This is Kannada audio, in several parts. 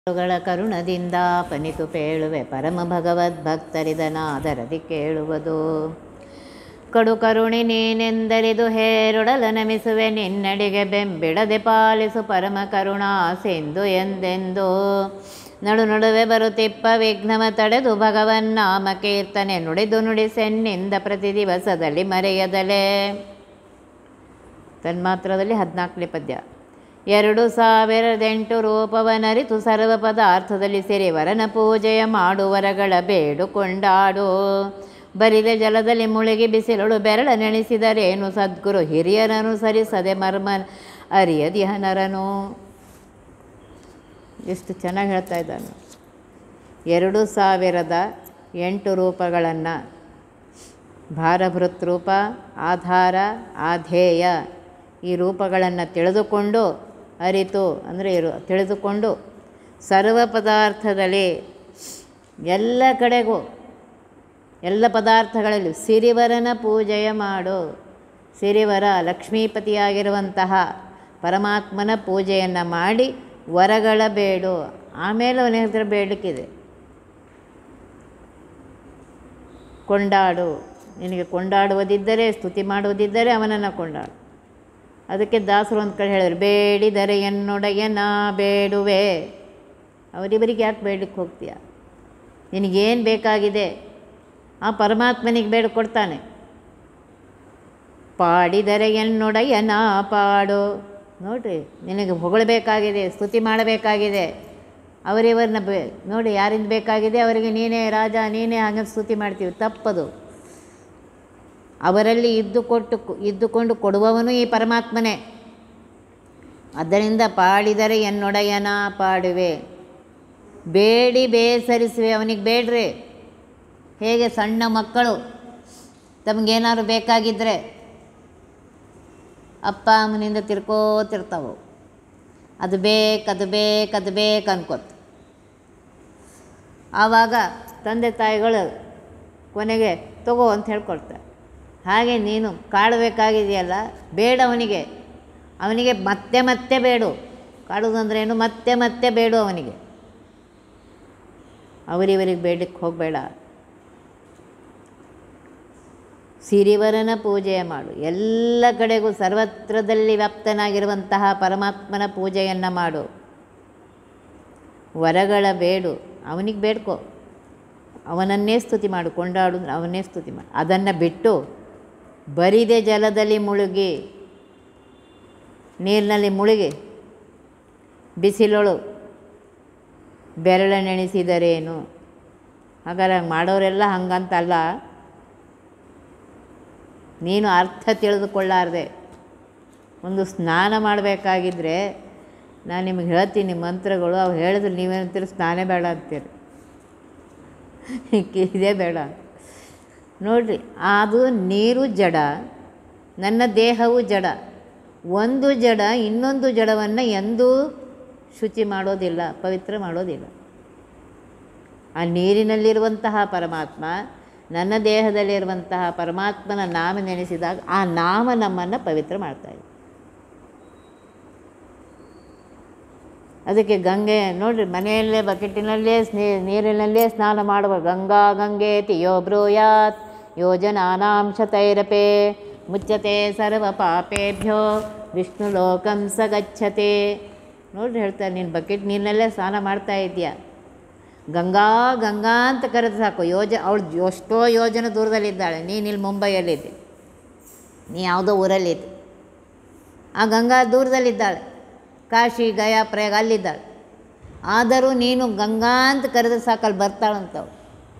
ಗಳ ಕರುಣದಿಂದ ಪನಿತು ಪೇಳುವೆ ಪರಮ ಭಗವದ್ಭಕ್ತರಿದನಾದರದಿ ಕೇಳುವುದು ಕಡು ಕರುಣಿ ನೀನೆಂದರಿದು ಹೇರೊಡಲ ನಮಿಸುವೆ ನಿನ್ನಡಿಗೆ ಬೆಂಬಿಡದೆ ಪಾಲಿಸು ಪರಮ ಕರುಣಾ ಸಿಂಧು ಎಂದೆಂದು ನಡು ನಡುವೆ ಬರುತ್ತಿಪ್ಪ ವಿಘ್ನವ ತಡೆದು ಭಗವನ್ನಾಮ ಕೀರ್ತನೆ ನುಡಿದು ನುಡಿಸೆನ್ನಿಂದ ಪ್ರತಿ ದಿವಸದಲ್ಲಿ ಮರೆಯದಲೇ ತನ್ಮಾತ್ರದಲ್ಲಿ ಹದಿನಾಲ್ಕನೇ ಪದ್ಯ ಎರಡು ಸಾವಿರದ ಎಂಟು ರೂಪವನರಿತು ಸರ್ವ ಪದಾರ್ಥದಲ್ಲಿ ಸಿರಿ ವರನ ಪೂಜೆಯ ಮಾಡುವರಗಳ ಬೇಡು ಕೊಂಡಾಡು ಬರಿದ ಜಲದಲ್ಲಿ ಮುಳುಗಿ ಬಿಸಿಲಳು ಬೆರಳ ನೆನೆಸಿದರೇನು ಸದ್ಗುರು ಹಿರಿಯರನು ಸರಿಸದೆ ಮರ್ಮ ಅರಿಯದಿಹ ನರನು ಎಷ್ಟು ಚೆನ್ನಾಗಿ ಹೇಳ್ತಾ ಇದ್ದಾನೆ ಎರಡು ಸಾವಿರದ ಎಂಟು ರೂಪಗಳನ್ನು ಭಾರಭೃತ್ ರೂಪ ಆಧಾರ ಆಧೇಯ ಈ ರೂಪಗಳನ್ನು ತಿಳಿದುಕೊಂಡು ಅರಿತು ಅಂದರೆ ಇರು ತಿಳಿದುಕೊಂಡು ಸರ್ವ ಪದಾರ್ಥದಲ್ಲಿ ಎಲ್ಲ ಕಡೆಗೂ ಎಲ್ಲ ಪದಾರ್ಥಗಳಲ್ಲಿ ಸಿರಿವರನ ಪೂಜೆಯ ಮಾಡು ಸಿರಿವರ ಲಕ್ಷ್ಮೀಪತಿಯಾಗಿರುವಂತಹ ಪರಮಾತ್ಮನ ಪೂಜೆಯನ್ನು ಮಾಡಿ ವರಗಳ ಬೇಡು ಆಮೇಲೆ ಅವನ ಹತ್ರ ಬೇಡಲಿಕ್ಕಿದೆ ಕೊಂಡಾಡು ನಿನಗೆ ಕೊಂಡಾಡುವುದಿದ್ದರೆ ಸ್ತುತಿ ಮಾಡುವುದಿದ್ದರೆ ಅವನನ್ನು ಕೊಂಡಾಡು ಅದಕ್ಕೆ ದಾಸರು ಒಂದು ಕಡೆ ಹೇಳಿದ್ರು ಬೇಡಿದರೆ ಎನ್ನೊಡೆಯನ ಬೇಡುವೆ ಅವರಿವರಿಗೆ ಯಾಕೆ ಬೇಡಲಿಕ್ಕೆ ಹೋಗ್ತೀಯ ನಿನಗೇನು ಬೇಕಾಗಿದೆ ಆ ಪರಮಾತ್ಮನಿಗೆ ಬೇಡ ಕೊಡ್ತಾನೆ ಪಾಡಿದರೆ ಎನ್ನೊಡೆಯನ ಪಾಡು ನೋಡಿರಿ ನಿನಗೆ ಹೊಗಳಬೇಕಾಗಿದೆ ಸ್ತುತಿ ಮಾಡಬೇಕಾಗಿದೆ ಅವರಿವರನ್ನ ಬೇ ನೋಡಿ ಯಾರಿಂದ ಬೇಕಾಗಿದೆ ಅವರಿಗೆ ನೀನೇ ರಾಜ ನೀನೇ ಹಾಗೆ ಸ್ತುತಿ ಮಾಡ್ತೀವಿ ತಪ್ಪದು ಅವರಲ್ಲಿ ಇದ್ದು ಕೊಟ್ಟು ಇದ್ದುಕೊಂಡು ಕೊಡುವವನು ಈ ಪರಮಾತ್ಮನೇ ಆದ್ದರಿಂದ ಪಾಡಿದರೆ ಎನ್ನೊಡೆಯನ ಪಾಡುವೆ ಬೇಡಿ ಬೇಸರಿಸುವೆ ಅವನಿಗೆ ಬೇಡ್ರಿ ಹೇಗೆ ಸಣ್ಣ ಮಕ್ಕಳು ತಮಗೇನಾದ್ರು ಬೇಕಾಗಿದ್ದರೆ ಅಪ್ಪ ಅಮ್ಮನಿಂದ ತಿರ್ಕೋತಿರ್ತಾವೆ ಅದು ಬೇಕು ಅದು ಬೇಕು ಅದು ಬೇಕು ಅನ್ಕೋತ ಆವಾಗ ತಂದೆ ತಾಯಿಗಳು ಕೊನೆಗೆ ತಗೋ ಅಂತ ಹೇಳ್ಕೊಡ್ತಾರೆ ಹಾಗೆ ನೀನು ಕಾಡಬೇಕಾಗಿದೆಯಲ್ಲ ಬೇಡ ಅವನಿಗೆ ಅವನಿಗೆ ಮತ್ತೆ ಮತ್ತೆ ಬೇಡು ಕಾಡುವುದಂದ್ರೇನು ಮತ್ತೆ ಮತ್ತೆ ಬೇಡು ಅವನಿಗೆ ಅವರಿವರಿಗೆ ಬೇಡಕ್ಕೆ ಹೋಗಬೇಡ ಸಿರಿವರನ ಪೂಜೆಯ ಮಾಡು ಎಲ್ಲ ಕಡೆಗೂ ಸರ್ವತ್ರದಲ್ಲಿ ವ್ಯಾಪ್ತನಾಗಿರುವಂತಹ ಪರಮಾತ್ಮನ ಪೂಜೆಯನ್ನು ಮಾಡು ವರಗಳ ಬೇಡು ಅವನಿಗೆ ಬೇಡ್ಕೋ ಅವನನ್ನೇ ಸ್ತುತಿ ಮಾಡು ಕೊಂಡಾಡು ಅವನ್ನೇ ಸ್ತುತಿ ಮಾಡು ಅದನ್ನು ಬಿಟ್ಟು ಬರಿದೆ ಜಲದಲ್ಲಿ ಮುಳುಗಿ ನೀರಿನಲ್ಲಿ ಮುಳುಗಿ ಬಿಸಿಲೊಳು ಬೆರಳ ನೆನೆಸಿದರೇನು ಹಾಗಾದ್ರೆ ಮಾಡೋರೆಲ್ಲ ಹಂಗಂತಲ್ಲ ನೀನು ಅರ್ಥ ತಿಳಿದುಕೊಳ್ಳಾರ್ದೆ ಒಂದು ಸ್ನಾನ ಮಾಡಬೇಕಾಗಿದ್ದರೆ ನಾನು ನಿಮಗೆ ಹೇಳ್ತೀನಿ ಮಂತ್ರಗಳು ಅವು ಹೇಳಿದ್ರೆ ನೀವೇನಂತೀರಿ ಸ್ನಾನ ಬೇಡ ಅಂತೀರಿ ಇದೇ ಬೇಡ ನೋಡಿರಿ ಅದು ನೀರು ಜಡ ನನ್ನ ದೇಹವು ಜಡ ಒಂದು ಜಡ ಇನ್ನೊಂದು ಜಡವನ್ನು ಎಂದೂ ಶುಚಿ ಮಾಡೋದಿಲ್ಲ ಪವಿತ್ರ ಮಾಡೋದಿಲ್ಲ ಆ ನೀರಿನಲ್ಲಿರುವಂತಹ ಪರಮಾತ್ಮ ನನ್ನ ದೇಹದಲ್ಲಿರುವಂತಹ ಪರಮಾತ್ಮನ ನಾಮ ನೆನೆಸಿದಾಗ ಆ ನಾಮ ನಮ್ಮನ್ನು ಪವಿತ್ರ ಮಾಡ್ತಾಯಿದೆ ಅದಕ್ಕೆ ಗಂಗೆ ನೋಡಿರಿ ಮನೆಯಲ್ಲೇ ಬಕೆಟಿನಲ್ಲೇ ಸ್ನೇ ನೀರಿನಲ್ಲೇ ಸ್ನಾನ ಮಾಡುವ ಗಂಗಾ ಗಂಗೆ ತಿಯೋ ಬ್ರೂಯಾತ್ ಯೋಜನಾನಾಂ ಶತೈರಪೆ ಮುಚ್ಚತೆ ಸರ್ವ ಪಾಪೇಭ್ಯೋ ವಿಷ್ಣು ಲೋಕಂ ಸ ಗಚ್ಚತೆ ನೋಡ್ರಿ ಹೇಳ್ತಾರೆ ನೀನು ಬಕೆಟ್ ನೀರಿನಲ್ಲೇ ಸ್ನಾನ ಮಾಡ್ತಾ ಇದೆಯಾ ಗಂಗಾ ಗಂಗಾ ಅಂತ ಕರೆದು ಸಾಕು ಯೋಜ ಅವಳು ಎಷ್ಟೋ ಯೋಜನೆ ದೂರದಲ್ಲಿದ್ದಾಳೆ ನೀನು ಇಲ್ಲಿ ಮುಂಬೈಯಲ್ಲಿದ್ದೆ ನೀ ಯಾವುದೋ ಊರಲ್ಲಿದ್ದೆ ಆ ಗಂಗಾ ದೂರದಲ್ಲಿದ್ದಾಳೆ ಕಾಶಿ ಗಯಾ ಪ್ರಯಾಗ ಅಲ್ಲಿದ್ದಾಳೆ ಆದರೂ ನೀನು ಗಂಗಾ ಅಂತ ಕರೆದು ಸಾಕಲ್ಲಿ ಬರ್ತಾಳಂತವಳು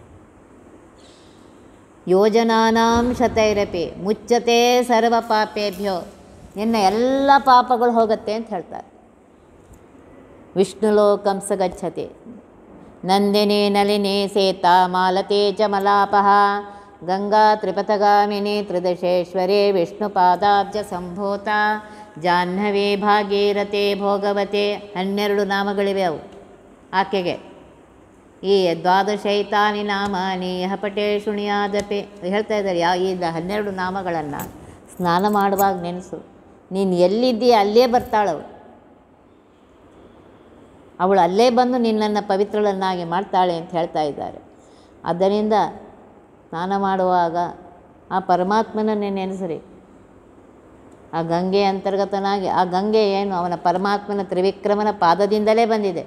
ಯೋಜನಾನಾಂ ಶತೈರಪಿ ಮುಚ್ಚತೆ ಸರ್ವ ಪಾಪೇಭ್ಯೋ ನಿನ್ನ ಎಲ್ಲ ಪಾಪಗಳು ಹೋಗುತ್ತೆ ಅಂತ ಹೇಳ್ತಾರೆ ವಿಷ್ಣು ಲೋಕಂಸ ಗಚ್ಚತೆ ನಂದಿನಿ ನಳಿನಿ ಸೇತಾ ಮಾಲತೆ ಚ ಮಲಾಪಃ ಗಂಗಾ ತ್ರಿಪಥಗಾಮಿನಿ ತ್ರಿದಶೇಶ್ವರಿ ವಿಷ್ಣುಪಾದಾಬ್ಜ ಸಂಭೂತ ಜಾಹ್ನವಿ ಭಾಗೀರಥೆ ಭೋಗವತೆ ಹನ್ನೆರಡು ನಾಮಗಳಿವೆ ಅವು ಆಕೆಗೆ ಈ ದ್ವಾದಶೈತಾನಿ ನಾಮಾನಿ ಹಪಟೆ ಶುಣಿಯಾದಪೆ ಹೇಳ್ತಾ ಇದ್ದಾರೆ ಯಾವ ಈ ಹನ್ನೆರಡು ನಾಮಗಳನ್ನು ಸ್ನಾನ ಮಾಡುವಾಗ ನೆನೆಸು ನೀನು ಎಲ್ಲಿದ್ದೀಯ ಅಲ್ಲೇ ಬರ್ತಾಳವು ಅವಳು ಅಲ್ಲೇ ಬಂದು ನಿನ್ನನ್ನು ಪವಿತ್ರಳನ್ನಾಗಿ ಮಾಡ್ತಾಳೆ ಅಂತ ಹೇಳ್ತಾ ಇದ್ದಾರೆ ಆದ್ದರಿಂದ ಸ್ನಾನ ಮಾಡುವಾಗ ಆ ಪರಮಾತ್ಮನನ್ನೇ ನೆನೆಸಿರಿ ಆ ಗಂಗೆ ಅಂತರ್ಗತನಾಗಿ ಆ ಗಂಗೆ ಏನು ಅವನ ಪರಮಾತ್ಮನ ತ್ರಿವಿಕ್ರಮನ ಪಾದದಿಂದಲೇ ಬಂದಿದೆ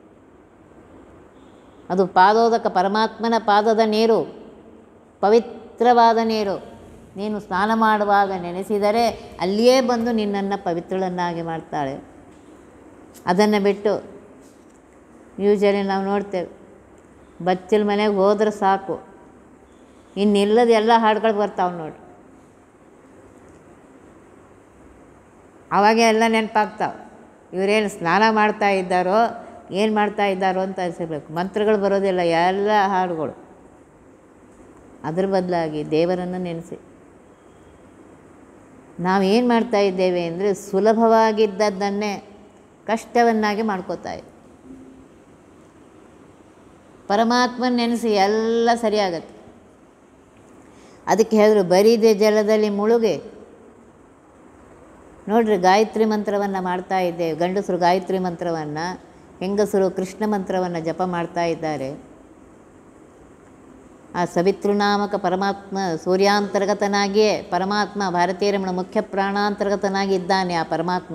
ಅದು ಪಾದೋದಕ ಪರಮಾತ್ಮನ ಪಾದದ ನೀರು ಪವಿತ್ರವಾದ ನೀರು ನೀನು ಸ್ನಾನ ಮಾಡುವಾಗ ನೆನೆಸಿದರೆ ಅಲ್ಲಿಯೇ ಬಂದು ನಿನ್ನನ್ನು ಪವಿತ್ರಳನ್ನಾಗಿ ಮಾಡ್ತಾಳೆ ಅದನ್ನು ಬಿಟ್ಟು ಯೂಶಲಿ ನಾವು ನೋಡ್ತೇವೆ ಬಚ್ಚಲ ಮನೆಗೆ ಹೋದ್ರೆ ಸಾಕು ಇನ್ನಿಲ್ಲದ ಎಲ್ಲ ಹಾಡುಗಳು ಬರ್ತಾವೆ ನೋಡಿ ಅವಾಗೆ ಎಲ್ಲ ನೆನಪಾಗ್ತಾವೆ ಇವರೇನು ಸ್ನಾನ ಮಾಡ್ತಾ ಇದ್ದಾರೋ ಏನು ಮಾಡ್ತಾ ಇದ್ದಾರೋ ಅಂತ ಅನಿಸಿರ್ಬೇಕು ಮಂತ್ರಗಳು ಬರೋದಿಲ್ಲ ಎಲ್ಲ ಹಾಡುಗಳು ಅದ್ರ ಬದಲಾಗಿ ದೇವರನ್ನು ನೆನೆಸಿ ನಾವೇನು ಮಾಡ್ತಾ ಇದ್ದೇವೆ ಅಂದರೆ ಸುಲಭವಾಗಿದ್ದದ್ದನ್ನೇ ಕಷ್ಟವನ್ನಾಗಿ ಮಾಡ್ಕೋತಾ ಇದ್ದೀವಿ ಪರಮಾತ್ಮನ ನೆನೆಸಿ ಎಲ್ಲ ಸರಿಯಾಗತ್ತೆ ಅದಕ್ಕೆ ಹೇಳಿದ್ರು ಬರಿದೆ ಜಲದಲ್ಲಿ ಮುಳುಗಿ ನೋಡ್ರಿ ಗಾಯತ್ರಿ ಮಂತ್ರವನ್ನು ಮಾಡ್ತಾ ಇದ್ದೇವೆ ಗಂಡಸರು ಗಾಯತ್ರಿ ಮಂತ್ರವನ್ನು ಹೆಂಗಸರು ಕೃಷ್ಣ ಮಂತ್ರವನ್ನು ಜಪ ಮಾಡ್ತಾ ಇದ್ದಾರೆ ಆ ಸವಿತೃನಾಮಕ ಪರಮಾತ್ಮ ಸೂರ್ಯಾಂತರ್ಗತನಾಗಿಯೇ ಪರಮಾತ್ಮ ಭಾರತೀಯ ರಮಣ ಮುಖ್ಯ ಪ್ರಾಣಾಂತರ್ಗತನಾಗಿ ಇದ್ದಾನೆ ಆ ಪರಮಾತ್ಮ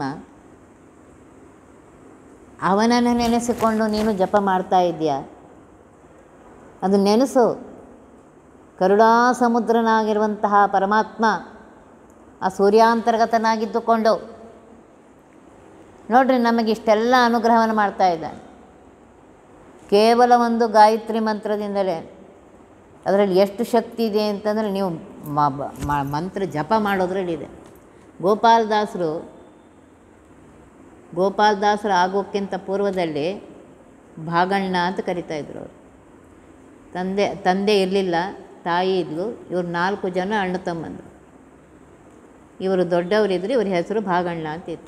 ಅವನನ್ನು ನೆನೆಸಿಕೊಂಡು ನೀನು ಜಪ ಮಾಡ್ತಾ ಇದೆಯಾ ಅದು ನೆನೆಸು ಕರುಣಾ ಸಮುದ್ರನಾಗಿರುವಂತಹ ಪರಮಾತ್ಮ ಆ ಸೂರ್ಯಾಂತರ್ಗತನಾಗಿದ್ದುಕೊಂಡು ನೋಡ್ರಿ ನಮಗೆ ಇಷ್ಟೆಲ್ಲ ಅನುಗ್ರಹವನ್ನು ಮಾಡ್ತಾ ಇದ್ದಾನೆ ಕೇವಲ ಒಂದು ಗಾಯತ್ರಿ ಮಂತ್ರದಿಂದಲೇ ಅದರಲ್ಲಿ ಎಷ್ಟು ಶಕ್ತಿ ಇದೆ ಅಂತಂದರೆ ನೀವು ಮ- ಬ- ಮ- ಮಂತ್ರ ಜಪ ಮಾಡೋದ್ರಲ್ಲಿದೆ ಗೋಪಾಲದಾಸರು ಗೋಪಾಲದಾಸರು ಆಗೋಕ್ಕಿಂತ ಪೂರ್ವದಲ್ಲಿ ಭಾಗಣ್ಣ ಅಂತ ಕರಿತಾ ಇದ್ರು ಅವರು ತಂದೆ ತಂದೆ ಇರಲಿಲ್ಲ ತಾಯಿ ಇದ್ಲು ಇವ್ರು ನಾಲ್ಕು ಜನ ಅಣ್ಣ ತಮ್ಮಂದರು ಇವರು ದೊಡ್ಡವರಿದ್ರು ಇವ್ರ ಹೆಸರು ಭಾಗಣ್ಣ ಅಂತ ಇತ್ತು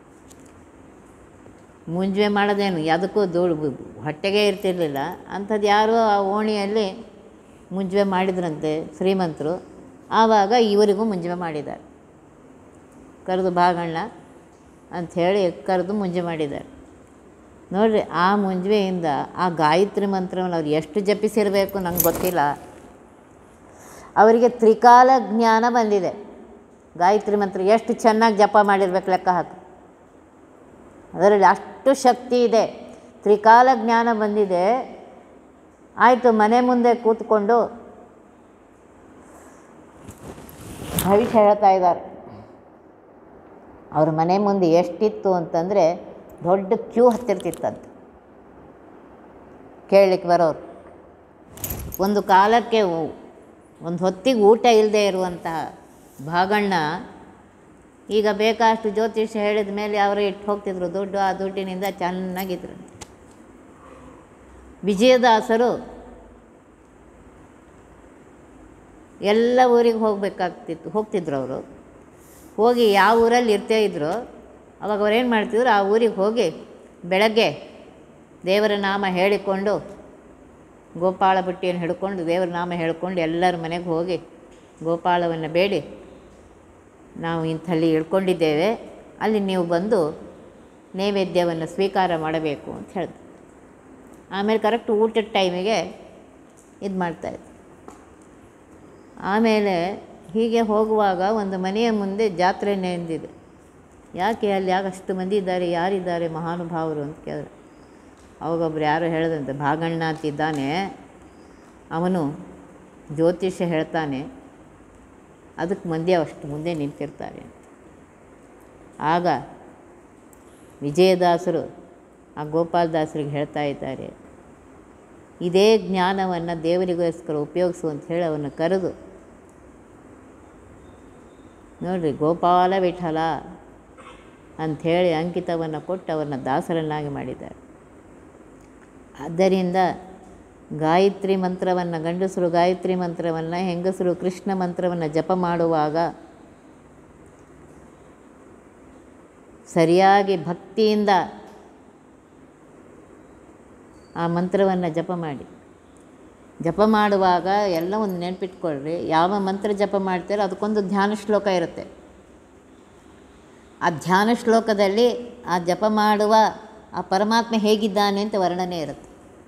ಮುಂಜೆ ಮಾಡೋದೇನು ಯಾವುದಕ್ಕೂ ದುಡ್ಡು ಹೊಟ್ಟೆಗೆ ಇರ್ತಿರ್ಲಿಲ್ಲ ಅಂಥದ್ದು ಯಾರೋ ಆ ಓಣಿಯಲ್ಲಿ ಮುಂಜೆ ಮಾಡಿದ್ರಂತೆ ಶ್ರೀಮಂತರು ಆವಾಗ ಇವರಿಗೂ ಮುಂಜೆ ಮಾಡಿದ್ದಾರೆ ಕರೆದು ಭಾಗಣ್ಣ ಅಂಥೇಳಿ ಕರೆದು ಮುಂಜೆ ಮಾಡಿದ್ದಾರೆ ನೋಡಿರಿ ಆ ಮುಂಜವೆಯಿಂದ ಆ ಗಾಯತ್ರಿ ಮಂತ್ರವನ್ನು ಅವ್ರು ಎಷ್ಟು ಜಪಿಸಿರಬೇಕು ನಂಗೆ ಗೊತ್ತಿಲ್ಲ ಅವರಿಗೆ ತ್ರಿಕಾಲ ಜ್ಞಾನ ಬಂದಿದೆ ಗಾಯತ್ರಿ ಮಂತ್ರ ಎಷ್ಟು ಚೆನ್ನಾಗಿ ಜಪ ಮಾಡಿರ್ಬೇಕು ಲೆಕ್ಕ ಹಾಕಿ ಅದರಲ್ಲಿ ಅಷ್ಟು ಶಕ್ತಿ ಇದೆ ತ್ರಿಕಾಲ ಜ್ಞಾನ ಬಂದಿದೆ ಆಯಿತು ಮನೆ ಮುಂದೆ ಕೂತ್ಕೊಂಡು ಭವಿಷ್ಯ ಹೇಳ್ತಾ ಇದ್ದಾರೆ ಅವ್ರ ಮನೆ ಮುಂದೆ ಎಷ್ಟಿತ್ತು ಅಂತಂದರೆ ದೊಡ್ಡ ಕ್ಯೂ ಹತ್ತಿರ್ತಿತ್ತಂತೆ ಕೇಳಲಿಕ್ಕೆ ಬರೋರು ಒಂದು ಕಾಲಕ್ಕೆ ಉ- ಒಂದು ಹೊತ್ತಿಗೆ ಊಟ ಇಲ್ಲದೆ ಇರುವಂತಹ ಭಾಗಣ್ಣ ಈಗ ಬೇಕಾಷ್ಟು ಜ್ಯೋತಿಷ್ಯ ಹೇಳಿದ ಮೇಲೆ ಅವರೇ ಇಟ್ಟು ಹೋಗ್ತಿದ್ರು ದುಡ್ಡು ಆ ದುಡ್ಡಿನಿಂದ ಚೆನ್ನಾಗಿದ್ರು ವಿಜಯದಾಸರು ಎಲ್ಲ ಊರಿಗೆ ಹೋಗಬೇಕಾಗ್ತಿತ್ತು ಹೋಗ್ತಿದ್ರು ಅವರು ಹೋಗಿ ಯಾವ ಊರಲ್ಲಿ ಇರ್ತೇ ಇದ್ರು ಅವಾಗ ಅವ್ರು ಏನು ಮಾಡ್ತಿದ್ರು ಆ ಊರಿಗೆ ಹೋಗಿ ಬೆಳಗ್ಗೆ ದೇವರ ನಾಮ ಹೇಳಿಕೊಂಡು ಗೋಪಾಳ ಬುಟ್ಟಿಯನ್ನು ಹಿಡ್ಕೊಂಡು ದೇವರ ನಾಮ ಹೇಳ್ಕೊಂಡು ಎಲ್ಲರ ಮನೆಗೆ ಹೋಗಿ ಗೋಪಾಳವನ್ನು ಬೇಡಿ ನಾವು ಇಂಥಲ್ಲಿ ಇಳ್ಕೊಂಡಿದ್ದೇವೆ ಅಲ್ಲಿ ನೀವು ಬಂದು ನೈವೇದ್ಯವನ್ನು ಸ್ವೀಕಾರ ಮಾಡಬೇಕು ಅಂತ ಹೇಳಿದ್ರು ಆಮೇಲೆ ಕರೆಕ್ಟ್ ಊಟದ ಟೈಮಿಗೆ ಇದು ಮಾಡ್ತಾಯಿದ್ರು ಆಮೇಲೆ ಹೀಗೆ ಹೋಗುವಾಗ ಒಂದು ಮನೆಯ ಮುಂದೆ ಜಾತ್ರೆ ನೆಂದಿದೆ ಯಾಕೆ ಅಲ್ಲಿ ಯಾಕೆ ಅಷ್ಟು ಮಂದಿ ಇದ್ದಾರೆ ಯಾರಿದ್ದಾರೆ ಮಹಾನುಭಾವರು ಅಂತ ಕೇಳಿದ್ರು ಅವಾಗೊಬ್ರು ಯಾರೋ ಹೇಳಿದಂತೆ ಭಾಗಣ್ಣ ಅಂತಿದ್ದಾನೆ ಅವನು ಜ್ಯೋತಿಷ್ಯ ಹೇಳ್ತಾನೆ ಅದಕ್ಕೆ ಮಂದಿ ಅಷ್ಟು ಮುಂದೆ ನಿಂತಿರ್ತಾರೆ ಅಂತ ಆಗ ವಿಜಯದಾಸರು ಆ ಗೋಪಾಲದಾಸರಿಗೆ ಹೇಳ್ತಾ ಇದ್ದಾರೆ ಇದೇ ಜ್ಞಾನವನ್ನು ದೇವರಿಗೋಸ್ಕರ ಉಪಯೋಗಿಸು ಅಂತ ಹೇಳಿ ಅವನ್ನ ಕರೆದು ನೋಡ್ರಿ ಗೋಪಾಲ ವಿಠಲ ಅಂಥೇಳಿ ಅಂಕಿತವನ್ನು ಕೊಟ್ಟು ಅವರನ್ನ ದಾಸರನ್ನಾಗಿ ಮಾಡಿದ್ದಾರೆ ಆದ್ದರಿಂದ ಗಾಯತ್ರಿ ಮಂತ್ರವನ್ನು ಗಂಡಸರು ಗಾಯತ್ರಿ ಮಂತ್ರವನ್ನು ಹೆಂಗಸರು ಕೃಷ್ಣ ಮಂತ್ರವನ್ನು ಜಪ ಮಾಡುವಾಗ ಸರಿಯಾಗಿ ಭಕ್ತಿಯಿಂದ ಆ ಮಂತ್ರವನ್ನು ಜಪ ಮಾಡಿ ಜಪ ಮಾಡುವಾಗ ಎಲ್ಲ ಒಂದು ನೆನಪಿಟ್ಕೊಳ್ರಿ ಯಾವ ಮಂತ್ರ ಜಪ ಮಾಡ್ತೀರೋ ಅದಕ್ಕೊಂದು ಧ್ಯಾನ ಶ್ಲೋಕ ಇರುತ್ತೆ ಆ ಧ್ಯಾನ ಶ್ಲೋಕದಲ್ಲಿ ಆ ಜಪ ಮಾಡುವ ಆ ಪರಮಾತ್ಮ ಹೇಗಿದ್ದಾನೆ ಅಂತ ವರ್ಣನೆ ಇರುತ್ತೆ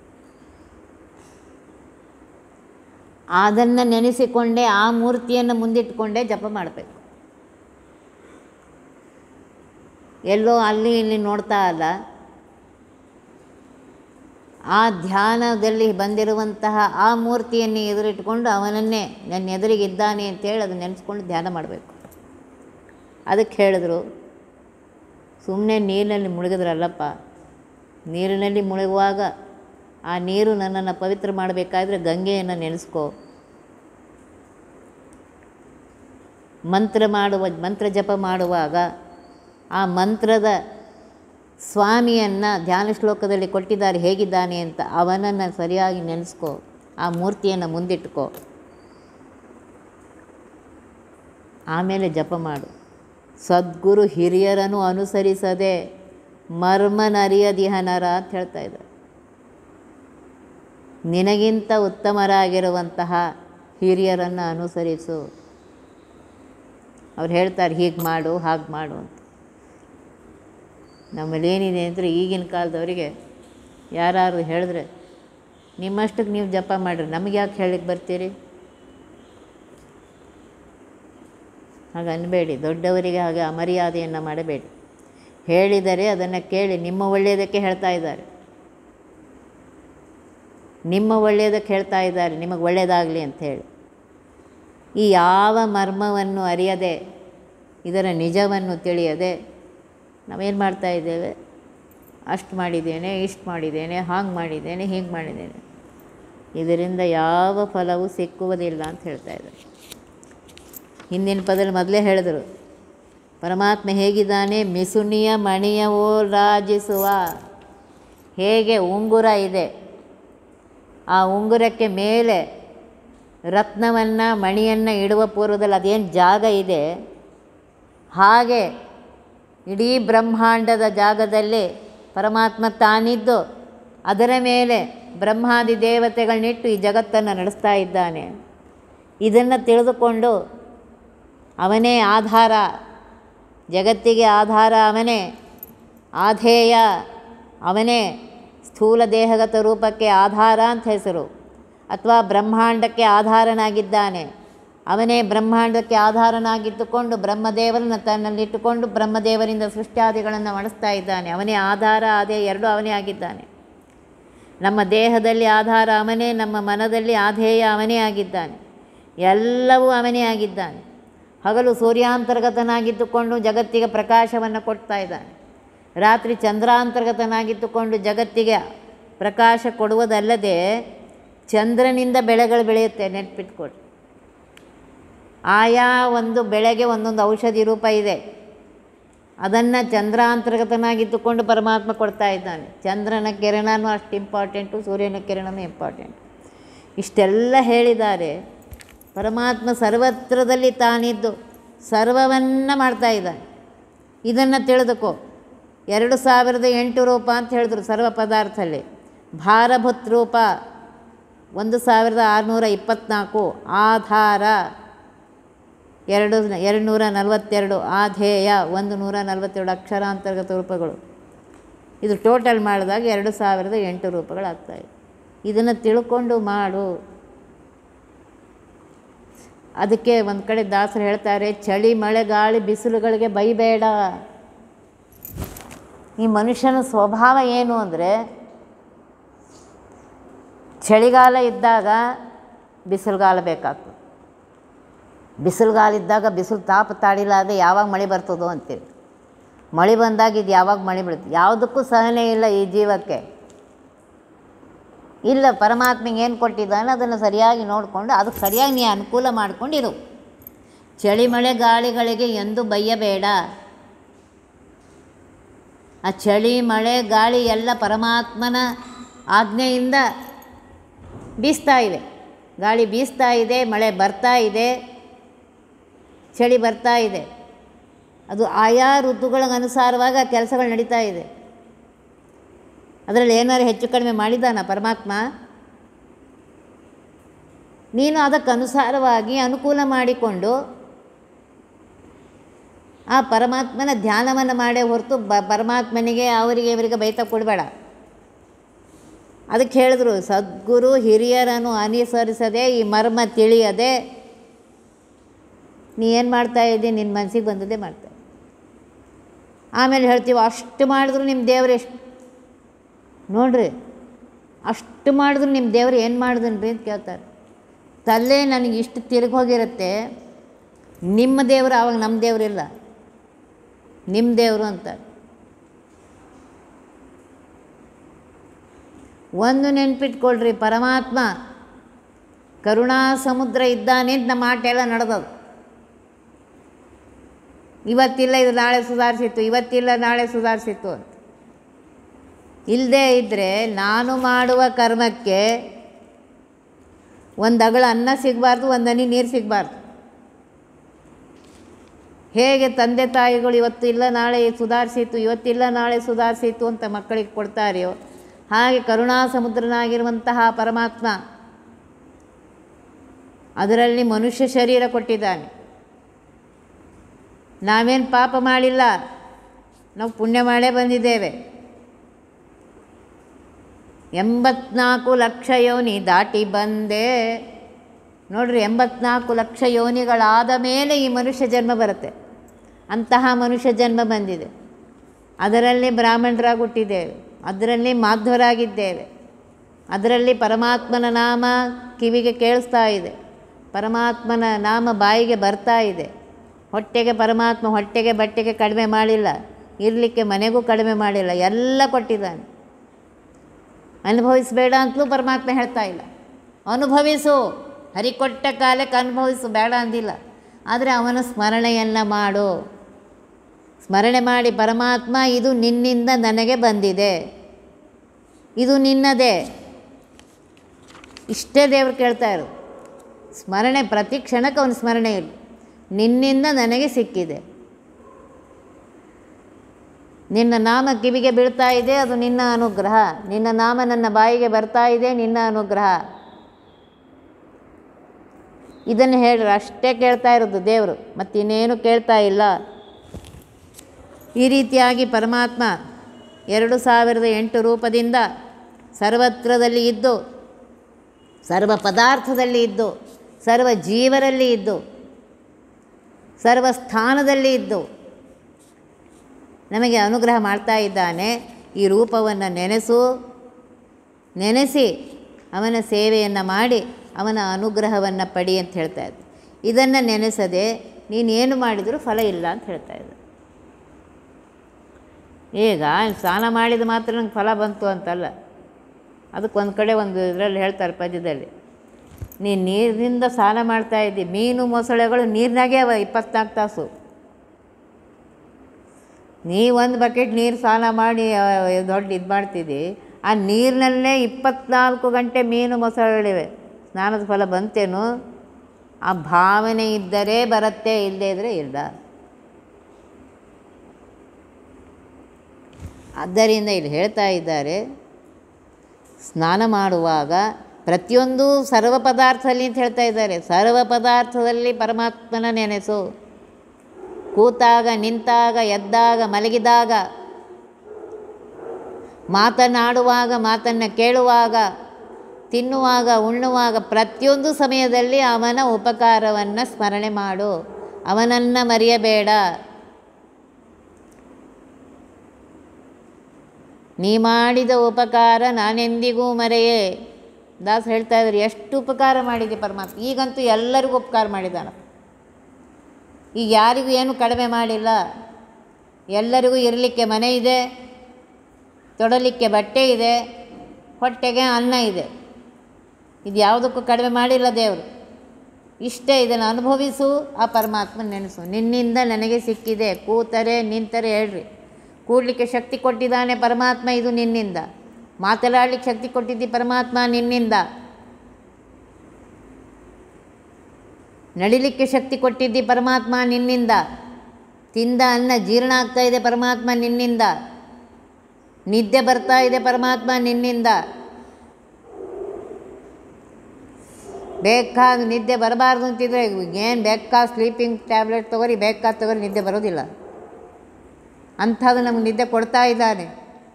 ಅದನ್ನು ನೆನೆಸಿಕೊಂಡೇ ಆ ಮೂರ್ತಿಯನ್ನು ಮುಂದಿಟ್ಟುಕೊಂಡೇ ಜಪ ಮಾಡಬೇಕು ಎಲ್ಲೋ ಅಲ್ಲಿ ಇಲ್ಲಿ ನೋಡ್ತಾ ಅಲ್ಲ ಆ ಧ್ಯಾನದಲ್ಲಿ ಬಂದಿರುವಂತಹ ಆ ಮೂರ್ತಿಯನ್ನು ಎದುರಿಟ್ಕೊಂಡು ಅವನನ್ನೇ ನನ್ನ ಎದುರಿಗಿದ್ದಾನೆ ಅಂತೇಳಿ ಅದು ನೆನೆಸ್ಕೊಂಡು ಧ್ಯಾನ ಮಾಡಬೇಕು ಅದಕ್ಕೆ ಹೇಳಿದ್ರು ಸುಮ್ಮನೆ ನೀರಿನಲ್ಲಿ ಮುಳುಗಿದ್ರಲ್ಲಪ್ಪ ನೀರಿನಲ್ಲಿ ಮುಳುಗುವಾಗ ಆ ನೀರು ನನ್ನನ್ನು ಪವಿತ್ರ ಮಾಡಬೇಕಾದ್ರೆ ಗಂಗೆಯನ್ನು ನೆನೆಸ್ಕೋ ಮಂತ್ರ ಮಾಡುವ ಮಂತ್ರ ಜಪ ಮಾಡುವಾಗ ಆ ಮಂತ್ರದ ಸ್ವಾಮಿಯನ್ನು ಧ್ಯಾನ ಶ್ಲೋಕದಲ್ಲಿ ಕೊಟ್ಟಿದ್ದಾರೆ ಹೇಗಿದ್ದಾನೆ ಅಂತ ಅವನನ್ನು ಸರಿಯಾಗಿ ನೆನೆಸ್ಕೋ ಆ ಮೂರ್ತಿಯನ್ನು ಮುಂದಿಟ್ಕೋ ಆಮೇಲೆ ಜಪ ಮಾಡು ಸದ್ಗುರು ಹಿರಿಯರನ್ನು ಅನುಸರಿಸದೆ ಮರ್ಮನರಿಯದಿಹನರ ಅಂತ ಹೇಳ್ತಾ ಇದ್ದಾರೆ ನಿನಗಿಂತ ಉತ್ತಮರಾಗಿರುವಂತಹ ಹಿರಿಯರನ್ನು ಅನುಸರಿಸು ಅವ್ರು ಹೇಳ್ತಾರೆ ಹೀಗೆ ಮಾಡು ಹಾಗೆ ಮಾಡು ಅಂತ ನಮ್ಮಲ್ಲಿ ಏನಿದೆ ಅಂದರೆ ಈಗಿನ ಕಾಲದವರಿಗೆ ಯಾರು ಹೇಳಿದ್ರೆ ನಿಮ್ಮಷ್ಟಕ್ಕೆ ನೀವು ಜಪ ಮಾಡಿರಿ ನಮಗೆ ಯಾಕೆ ಹೇಳಿಕ್ಕೆ ಬರ್ತೀರಿ ಹಾಗೆ ಅನ್ಬೇಡಿ ದೊಡ್ಡವರಿಗೆ ಹಾಗೆ ಅಮರ್ಯಾದೆಯನ್ನು ಮಾಡಬೇಡಿ ಹೇಳಿದರೆ ಅದನ್ನು ಕೇಳಿ ನಿಮ್ಮ ಒಳ್ಳೆಯದಕ್ಕೆ ಹೇಳ್ತಾ ಇದ್ದಾರೆ ನಿಮ್ಮ ಒಳ್ಳೆಯದಕ್ಕೆ ಹೇಳ್ತಾ ಇದ್ದಾರೆ ನಿಮಗೆ ಒಳ್ಳೆಯದಾಗಲಿ ಅಂತ ಹೇಳಿ ಈ ಯಾವ ಮರ್ಮವನ್ನು ಅರಿಯದೆ ಇದರ ನಿಜವನ್ನು ತಿಳಿಯದೆ ನಾವೇನು ಮಾಡ್ತಾ ಇದ್ದೇವೆ ಅಷ್ಟು ಮಾಡಿದ್ದೇನೆ ಇಷ್ಟು ಮಾಡಿದ್ದೇನೆ ಹಾಗೆ ಮಾಡಿದ್ದೇನೆ ಹೀಗೆ ಮಾಡಿದ್ದೇನೆ ಇದರಿಂದ ಯಾವ ಫಲವೂ ಸಿಕ್ಕುವುದಿಲ್ಲ ಅಂತ ಹೇಳ್ತಾ ಇದ್ದಾರೆ ಹಿಂದಿನ ಪದದಲ್ಲಿ ಮೊದಲೇ ಹೇಳಿದರು ಪರಮಾತ್ಮ ಹೇಗಿದ್ದಾನೆ ಮಿಸುನಿಯ ಮಣಿಯವೋ ರಾಜಿಸುವ ಹೇಗೆ ಉಂಗುರ ಇದೆ ಆ ಉಂಗುರಕ್ಕೆ ಮೇಲೆ ರತ್ನವನ್ನು ಮಣಿಯನ್ನು ಇಡುವ ಪೂರ್ವದಲ್ಲಿ ಅದೇನು ಜಾಗ ಇದೆ ಹಾಗೆ ಇಡೀ ಬ್ರಹ್ಮಾಂಡದ ಜಾಗದಲ್ಲಿ ಪರಮಾತ್ಮ ತಾನಿದ್ದು ಅದರ ಮೇಲೆ ಬ್ರಹ್ಮಾದಿ ದೇವತೆಗಳನ್ನಿಟ್ಟು ಈ ಜಗತ್ತನ್ನು ನಡೆಸ್ತಾ ಇದ್ದಾನೆ ಇದನ್ನು ತಿಳಿದುಕೊಂಡು ಅವನೇ ಆಧಾರ ಜಗತ್ತಿಗೆ ಆಧಾರ ಅವನೇ ಆಧೇಯ ಅವನೇ ಸ್ಥೂಲ ದೇಹಗತ ರೂಪಕ್ಕೆ ಆಧಾರ ಅಂತ ಹೆಸರು ಅಥವಾ ಬ್ರಹ್ಮಾಂಡಕ್ಕೆ ಆಧಾರನಾಗಿದ್ದಾನೆ ಅವನೇ ಬ್ರಹ್ಮಾಂಡಕ್ಕೆ ಆಧಾರನಾಗಿದ್ದುಕೊಂಡು ಬ್ರಹ್ಮದೇವರನ್ನು ತನ್ನಲ್ಲಿಟ್ಟುಕೊಂಡು ಬ್ರಹ್ಮದೇವರಿಂದ ಸೃಷ್ಟ್ಯಾದಿಗಳನ್ನು ಮಾಡಿಸ್ತಾ ಇದ್ದಾನೆ ಅವನೇ ಆಧಾರ ಅದೇ ಎರಡೂ ಅವನೇ ಆಗಿದ್ದಾನೆ ನಮ್ಮ ದೇಹದಲ್ಲಿ ಆಧಾರ ಅವನೇ ನಮ್ಮ ಮನದಲ್ಲಿ ಆಧೇಯ ಅವನೇ ಆಗಿದ್ದಾನೆ ಎಲ್ಲವೂ ಅವನೇ ಆಗಿದ್ದಾನೆ ಹಗಲು ಸೂರ್ಯಾಂತರ್ಗತನಾಗಿದ್ದುಕೊಂಡು ಜಗತ್ತಿಗೆ ಪ್ರಕಾಶವನ್ನು ಕೊಡ್ತಾ ಇದ್ದಾನೆ ರಾತ್ರಿ ಚಂದ್ರಾಂತರ್ಗತನಾಗಿದ್ದುಕೊಂಡು ಜಗತ್ತಿಗೆ ಪ್ರಕಾಶ ಕೊಡುವುದಲ್ಲದೆ ಚಂದ್ರನಿಂದ ಬೆಳೆಗಳು ಬೆಳೆಯುತ್ತೆ ನೆನ್ಪಿಟ್ಕೊಡಿ ಆಯಾ ಒಂದು ಬೆಳೆಗೆ ಒಂದೊಂದು ಔಷಧಿ ರೂಪ ಇದೆ ಅದನ್ನು ಚಂದ್ರಾಂತರ್ಗತನಾಗಿದ್ದುಕೊಂಡು ಪರಮಾತ್ಮ ಕೊಡ್ತಾ ಇದ್ದಾನೆ ಚಂದ್ರನ ಕಿರಣನೂ ಅಷ್ಟು ಇಂಪಾರ್ಟೆಂಟು ಸೂರ್ಯನ ಕಿರಣನೂ ಇಂಪಾರ್ಟೆಂಟ್ ಇಷ್ಟೆಲ್ಲ ಹೇಳಿದ್ದಾರೆ ಪರಮಾತ್ಮ ಸರ್ವತ್ರದಲ್ಲಿ ತಾನಿದ್ದು ಸರ್ವವನ್ನು ಮಾಡ್ತಾ ಇದ್ದಾನೆ ಇದನ್ನು ತಿಳಿದುಕೋ ಎರಡು ಸಾವಿರದ ಎಂಟು ರೂಪ ಅಂತ ಹೇಳಿದ್ರು ಸರ್ವ ಪದಾರ್ಥಲ್ಲಿ ಭಾರಭೂತ್ ರೂಪ ಒಂದು ಸಾವಿರದ ಆರುನೂರ ಇಪ್ಪತ್ತ್ನಾಲ್ಕು ಆಧಾರ ಎರಡು ಎರಡು ನೂರ ನಲವತ್ತೆರಡು ಆಧೇಯ ಒಂದು ನೂರ ನಲವತ್ತೆರಡು ಅಕ್ಷರಾಂತರ್ಗತ ರೂಪಗಳು ಇದು ಟೋಟಲ್ ಮಾಡಿದಾಗ ಎರಡು ಸಾವಿರದ ಎಂಟು ರೂಪಗಳಾಗ್ತಾಯಿವೆ ಇದನ್ನು ತಿಳ್ಕೊಂಡು ಮಾಡು ಅದಕ್ಕೆ ಒಂದು ಕಡೆ ದಾಸರು ಹೇಳ್ತಾರೆ ಚಳಿ ಮಳೆ ಗಾಳಿ ಬಿಸಿಲುಗಳಿಗೆ ಬೈಬೇಡ ಈ ಮನುಷ್ಯನ ಸ್ವಭಾವ ಏನು ಅಂದರೆ ಚಳಿಗಾಲ ಇದ್ದಾಗ ಬಿಸಿಲುಗಾಲ ಬೇಕಾಗ್ತದೆ ಬಿಸಿಲುಗಾಲ ಇದ್ದಾಗ ಬಿಸಿಲು ತಾಪ ತಾಡಿಲಾದೆ ಯಾವಾಗ ಮಳೆ ಬರ್ತದೋ ಅಂತೇಳಿ ಮಳೆ ಬಂದಾಗ ಇದು ಯಾವಾಗ ಮಳೆ ಬೀಳುತ್ತೆ ಯಾವುದಕ್ಕೂ ಸಹನೆ ಇಲ್ಲ ಈ ಜೀವಕ್ಕೆ ಇಲ್ಲ ಪರಮಾತ್ಮಗೆ ಏನು ಕೊಟ್ಟಿದ್ದಾನೆ ಅದನ್ನು ಸರಿಯಾಗಿ ನೋಡಿಕೊಂಡು ಅದಕ್ಕೆ ಸರಿಯಾಗಿ ನೀ ಅನುಕೂಲ ಮಾಡಿಕೊಂಡಿರು ಚಳಿ ಮಳೆ ಗಾಳಿಗಳಿಗೆ ಎಂದು ಬೈಯಬೇಡ ಆ ಚಳಿ ಮಳೆ ಗಾಳಿ ಎಲ್ಲ ಪರಮಾತ್ಮನ ಆಜ್ಞೆಯಿಂದ ಬೀಸ್ತಾ ಇವೆ ಗಾಳಿ ಬೀಸ್ತಾ ಇದೆ ಮಳೆ ಬರ್ತಾ ಇದೆ ಚಳಿ ಬರ್ತಾ ಇದೆ ಅದು ಆಯಾ ಋತುಗಳಿಗೆ ಅನುಸಾರವಾಗಿ ಆ ಕೆಲಸಗಳು ನಡೀತಾ ಇದೆ ಅದರಲ್ಲಿ ಏನಾದ್ರು ಹೆಚ್ಚು ಕಡಿಮೆ ಮಾಡಿದ್ದಾನ ಪರಮಾತ್ಮ ನೀನು ಅದಕ್ಕೆ ಅನುಸಾರವಾಗಿ ಅನುಕೂಲ ಮಾಡಿಕೊಂಡು ಆ ಪರಮಾತ್ಮನ ಧ್ಯಾನವನ್ನು ಮಾಡೇ ಹೊರತು ಬ ಪರಮಾತ್ಮನಿಗೆ ಅವರಿಗೆ ಇವರಿಗೆ ಬೈತ ಕೊಡಬೇಡ ಅದಕ್ಕೆ ಹೇಳಿದ್ರು ಸದ್ಗುರು ಹಿರಿಯರನ್ನು ಅನುಸರಿಸದೆ ಈ ಮರ್ಮ ತಿಳಿಯದೆ ನೀ ಏನು ಮಾಡ್ತಾ ಇದ್ದಿ ನಿನ್ನ ಮನಸ್ಸಿಗೆ ಬಂದದ್ದೇ ಮಾಡ್ತಾ ಇದ್ದಿ. ಆಮೇಲೆ ಹೇಳ್ತೀವಿ ಅಷ್ಟು ಮಾಡಿದ್ರು ನಿಮ್ಮ ದೇವ್ರು ಎಷ್ಟು ನೋಡ್ರಿ ಅಷ್ಟು ಮಾಡಿದ್ರು ನಿಮ್ಮ ದೇವ್ರು ಏನು ಮಾಡಿದನ್ರಿ ಅಂತ ಕೇಳ್ತಾರೆ ತಲೆ ನನಗೆ ಇಷ್ಟು ತಿರುಗಿ ಹೋಗಿರುತ್ತೆ ನಿಮ್ಮ ದೇವರು ಆವಾಗ ನಮ್ಮ ದೇವರಿಲ್ಲ ನಿಮ್ಮ ದೇವರು ಅಂತಾರೆ ಒಂದು ನೆನ್ಪಿಟ್ಕೊಳ್ರಿ ಪರಮಾತ್ಮ ಕರುಣಾ ಸಮುದ್ರ ಇದ್ದಾನೆ ಅಂತ ನಮ್ಮ ಆಟ ಎಲ್ಲ ನಡೆದದು ಇವತ್ತಿಲ್ಲ ಇದು ನಾಳೆ ಸುಧಾರಿಸಿತ್ತು ಇವತ್ತಿಲ್ಲ ನಾಳೆ ಸುಧಾರಿಸಿತ್ತು ಅಂತ ಇಲ್ಲದೇ ಇದ್ದರೆ ನಾನು ಮಾಡುವ ಕರ್ಮಕ್ಕೆ ಒಂದು ಅಗಳ ಅನ್ನ ಸಿಗಬಾರ್ದು ಒಂದು ಹನಿ ನೀರು ಸಿಗಬಾರ್ದು ಹೇಗೆ ತಂದೆ ತಾಯಿಗಳು ಇವತ್ತು ಇಲ್ಲ ನಾಳೆ ಸುಧಾರಿಸಿತ್ತು ಇವತ್ತಿಲ್ಲ ನಾಳೆ ಸುಧಾರಿಸಿತ್ತು ಅಂತ ಮಕ್ಕಳಿಗೆ ಕೊಡ್ತಾರೆಯೋ ಹಾಗೆ ಕರುಣಾ ಸಮುದ್ರನಾಗಿರುವಂತಹ ಪರಮಾತ್ಮ ಅದರಲ್ಲಿ ಮನುಷ್ಯ ಶರೀರ ಕೊಟ್ಟಿದ್ದಾನೆ ನಾವೇನು ಪಾಪ ಮಾಡಿಲ್ಲ ನಾವು ಪುಣ್ಯ ಮಾಡೇ ಬಂದಿದ್ದೇವೆ ಎಂಬತ್ನಾಲ್ಕು ಲಕ್ಷ ಯೋನಿ ದಾಟಿ ಬಂದೆ ನೋಡ್ರಿ ಎಂಬತ್ನಾಲ್ಕು ಲಕ್ಷ ಯೋನಿಗಳಾದ ಮೇಲೆ ಈ ಮನುಷ್ಯ ಜನ್ಮ ಬರುತ್ತೆ ಅಂತಹ ಮನುಷ್ಯ ಜನ್ಮ ಬಂದಿದೆ ಅದರಲ್ಲಿ ಬ್ರಾಹ್ಮಣರಾಗಿ ಹುಟ್ಟಿದ್ದೇವೆ ಅದರಲ್ಲಿ ಮಾಧ್ವರಾಗಿದ್ದೇವೆ ಅದರಲ್ಲಿ ಪರಮಾತ್ಮನ ನಾಮ ಕಿವಿಗೆ ಕೇಳಿಸ್ತಾ ಇದೆ ಪರಮಾತ್ಮನ ನಾಮ ಬಾಯಿಗೆ ಬರ್ತಾ ಇದೆ ಹೊಟ್ಟೆಗೆ ಪರಮಾತ್ಮ ಹೊಟ್ಟೆಗೆ ಬಟ್ಟೆಗೆ ಕಡಿಮೆ ಮಾಡಿಲ್ಲ ಇರಲಿಕ್ಕೆ ಮನೆಗೂ ಕಡಿಮೆ ಮಾಡಿಲ್ಲ ಎಲ್ಲ ಕೊಟ್ಟಿದ್ದಾನೆ ಅನುಭವಿಸಬೇಡ ಅಂತಲೂ ಪರಮಾತ್ಮ ಹೇಳ್ತಾ ಇಲ್ಲ ಅನುಭವಿಸು ಹರಿಕೊಟ್ಟ ಕಾಲಕ್ಕೆ ಅನುಭವಿಸು ಬೇಡ ಅಂದಿಲ್ಲ ಆದರೆ ಅವನ ಸ್ಮರಣೆಯನ್ನು ಮಾಡು ಸ್ಮರಣೆ ಮಾಡಿ ಪರಮಾತ್ಮ ಇದು ನಿನ್ನಿಂದ ನನಗೆ ಬಂದಿದೆ ಇದು ನಿನ್ನದೇ ಇಷ್ಟೇ ದೇವರು ಕೇಳ್ತಾ ಇರೋದು ಸ್ಮರಣೆ ಪ್ರತಿ ಕ್ಷಣಕ್ಕೆ ಅವನ ಸ್ಮರಣೆ ಇರಲಿ ನಿನ್ನಿಂದ ನನಗೆ ಸಿಕ್ಕಿದೆ ನಿನ್ನ ನಾಮ ಕಿವಿಗೆ ಬೀಳ್ತಾ ಇದೆ ಅದು ನಿನ್ನ ಅನುಗ್ರಹ ನಿನ್ನ ನಾಮ ನನ್ನ ಬಾಯಿಗೆ ಬರ್ತಾ ಇದೆ ನಿನ್ನ ಅನುಗ್ರಹ ಇದನ್ನು ಹೇಳ್ರಿ ಅಷ್ಟೇ ಕೇಳ್ತಾ ಇರೋದು ದೇವರು ಮತ್ತಿನ್ನೇನು ಕೇಳ್ತಾ ಇಲ್ಲ ಈ ರೀತಿಯಾಗಿ ಪರಮಾತ್ಮ ಎರಡು ಸಾವಿರದ ಎಂಟು ರೂಪದಿಂದ ಸರ್ವತ್ರದಲ್ಲಿ ಇದ್ದು ಸರ್ವ ಪದಾರ್ಥದಲ್ಲಿ ಇದ್ದು ಸರ್ವ ಜೀವರಲ್ಲಿ ಇದ್ದು ಸರ್ವ ಸ್ಥಾನದಲ್ಲಿ ಇದ್ದು ನಮಗೆ ಅನುಗ್ರಹ ಮಾಡ್ತಾ ಇದ್ದಾನೆ ಈ ರೂಪವನ್ನು ನೆನೆಸು ನೆನೆಸಿ ಅವನ ಸೇವೆಯನ್ನು ಮಾಡಿ ಅವನ ಅನುಗ್ರಹವನ್ನು ಪಡಿ ಅಂತ ಹೇಳ್ತಾ ಇದ್ದೆ ಇದನ್ನು ನೆನೆಸದೆ ನೀನೇನು ಮಾಡಿದರೂ ಫಲ ಇಲ್ಲ ಅಂತ ಹೇಳ್ತಾ ಇದ್ದ ಈಗ ಸ್ನಾನ ಮಾಡಿದ ಮಾತ್ರ ನಂಗೆ ಫಲ ಬಂತು ಅಂತಲ್ಲ ಅದಕ್ಕೆ ಒಂದು ಕಡೆ ಒಂದು ಇದರಲ್ಲಿ ಹೇಳ್ತಾರೆ ಪದ್ಯದಲ್ಲಿ ನೀನು ನೀರಿನಿಂದ ಸ್ನಾನ ಮಾಡ್ತಾ ಇದ್ದಿ ಮೀನು ಮೊಸಳೆಗಳು ನೀರಿನಾಗೆ ಅವ ಇಪ್ಪತ್ನಾಲ್ಕು ತಾಸು ನೀ ಒಂದು ಬಕೆಟ್ ನೀರು ಸ್ನಾನ ಮಾಡಿ ಆ, ದೊಡ್ಡ ಇದು ಮಾಡ್ತಿದ್ದಿ ಆ ನೀರಿನಲ್ಲೇ ಇಪ್ಪತ್ನಾಲ್ಕು ಗಂಟೆ ಮೀನು ಮೊಸಳೆಗಳಿವೆ ಸ್ನಾನದ ಫಲ ಬಂತೇನು ಆ ಭಾವನೆ ಇದ್ದರೆ ಬರುತ್ತೆ ಇಲ್ಲದೇ ಇದ್ದರೆ ಇಲ್ಲ ಆದ್ದರಿಂದ ಇಲ್ಲಿ ಹೇಳ್ತಾ ಇದ್ದಾರೆ ಸ್ನಾನ ಮಾಡುವಾಗ ಪ್ರತಿಯೊಂದು ಸರ್ವ ಪದಾರ್ಥದಲ್ಲಿ ಅಂತ ಹೇಳ್ತಾ ಇದ್ದಾರೆ ಸರ್ವ ಪದಾರ್ಥದಲ್ಲಿ ಪರಮಾತ್ಮನ ನೆನೆಸು ಕೂತಾಗ ನಿಂತಾಗ ಎದ್ದಾಗ ಮಲಗಿದಾಗ ಮಾತನಾಡುವಾಗ ಮಾತನ್ನು ಕೇಳುವಾಗ ತಿನ್ನುವಾಗ ಉಣ್ಣುವಾಗ ಪ್ರತಿಯೊಂದು ಸಮಯದಲ್ಲಿ ಅವನ ಉಪಕಾರವನ್ನು ಸ್ಮರಣೆ ಮಾಡು ಅವನನ್ನು ಮರೆಯಬೇಡ ನೀ ಮಾಡಿದ ಉಪಕಾರ ನಾನೆಂದಿಗೂ ಮರೆಯೇ ದಾಸ್ ಹೇಳ್ತಾ ಇದ್ದಾರೆ ಎಷ್ಟು ಉಪಕಾರ ಮಾಡಿದೆ ಪರಮಾತ್ಮ ಈಗಂತೂ ಎಲ್ಲರಿಗೂ ಉಪಕಾರ ಮಾಡಿದ್ದಾನ ಈಗ ಯಾರಿಗೂ ಏನು ಕಡಿಮೆ ಮಾಡಿಲ್ಲ ಎಲ್ಲರಿಗೂ ಇರಲಿಕ್ಕೆ ಮನೆ ಇದೆ ತೊಡಲಿಕ್ಕೆ ಬಟ್ಟೆ ಇದೆ ಹೊಟ್ಟೆಗೆ ಅನ್ನ ಇದೆ ಇದು ಯಾವುದಕ್ಕೂ ಕಡಿಮೆ ಮಾಡಿಲ್ಲ ದೇವರು ಇಷ್ಟೇ ಇದನ್ನು ಅನುಭವಿಸು ಆ ಪರಮಾತ್ಮ ನೆನೆಸು ನಿನ್ನಿಂದ ನನಗೆ ಸಿಕ್ಕಿದೆ ಕೂತರೆ ನಿಂತರೆ ಹೇಳ್ರಿ ಕೂಡಲಿಕ್ಕೆ ಶಕ್ತಿ ಕೊಟ್ಟಿದ್ದಾನೆ ಪರಮಾತ್ಮ ಇದು ನಿನ್ನಿಂದ ಮಾತನಾಡಲಿಕ್ಕೆ ಶಕ್ತಿ ಕೊಟ್ಟಿದ್ದಿ ಪರಮಾತ್ಮ ನಿನ್ನಿಂದ ನಡಿಲಿಕ್ಕೆ ಶಕ್ತಿ ಕೊಟ್ಟಿದ್ದಿ ಪರಮಾತ್ಮ ನಿನ್ನಿಂದ ತಿಂದ ಅನ್ನ ಜೀರ್ಣ ಆಗ್ತಾ ಇದೆ ಪರಮಾತ್ಮ ನಿನ್ನಿಂದ ನಿದ್ದೆ ಬರ್ತಾ ಇದೆ ಪರಮಾತ್ಮ ನಿನ್ನಿಂದ ಬೇಕಾದ ನಿದ್ದೆ ಬರಬಾರ್ದು ಅಂತಿದ್ರೆ ಏನು ಬೇಕಾದ ಸ್ಲೀಪಿಂಗ್ ಟ್ಯಾಬ್ಲೆಟ್ ತೊಗೊರಿ ಬೇಕಾದ ತೊಗೊರಿ ನಿದ್ದೆ ಬರೋದಿಲ್ಲ ಅಂಥದ್ದು ನಮ್ಗೆ ನಿದ್ದೆ ಕೊಡ್ತಾ ಇದ್ದಾನೆ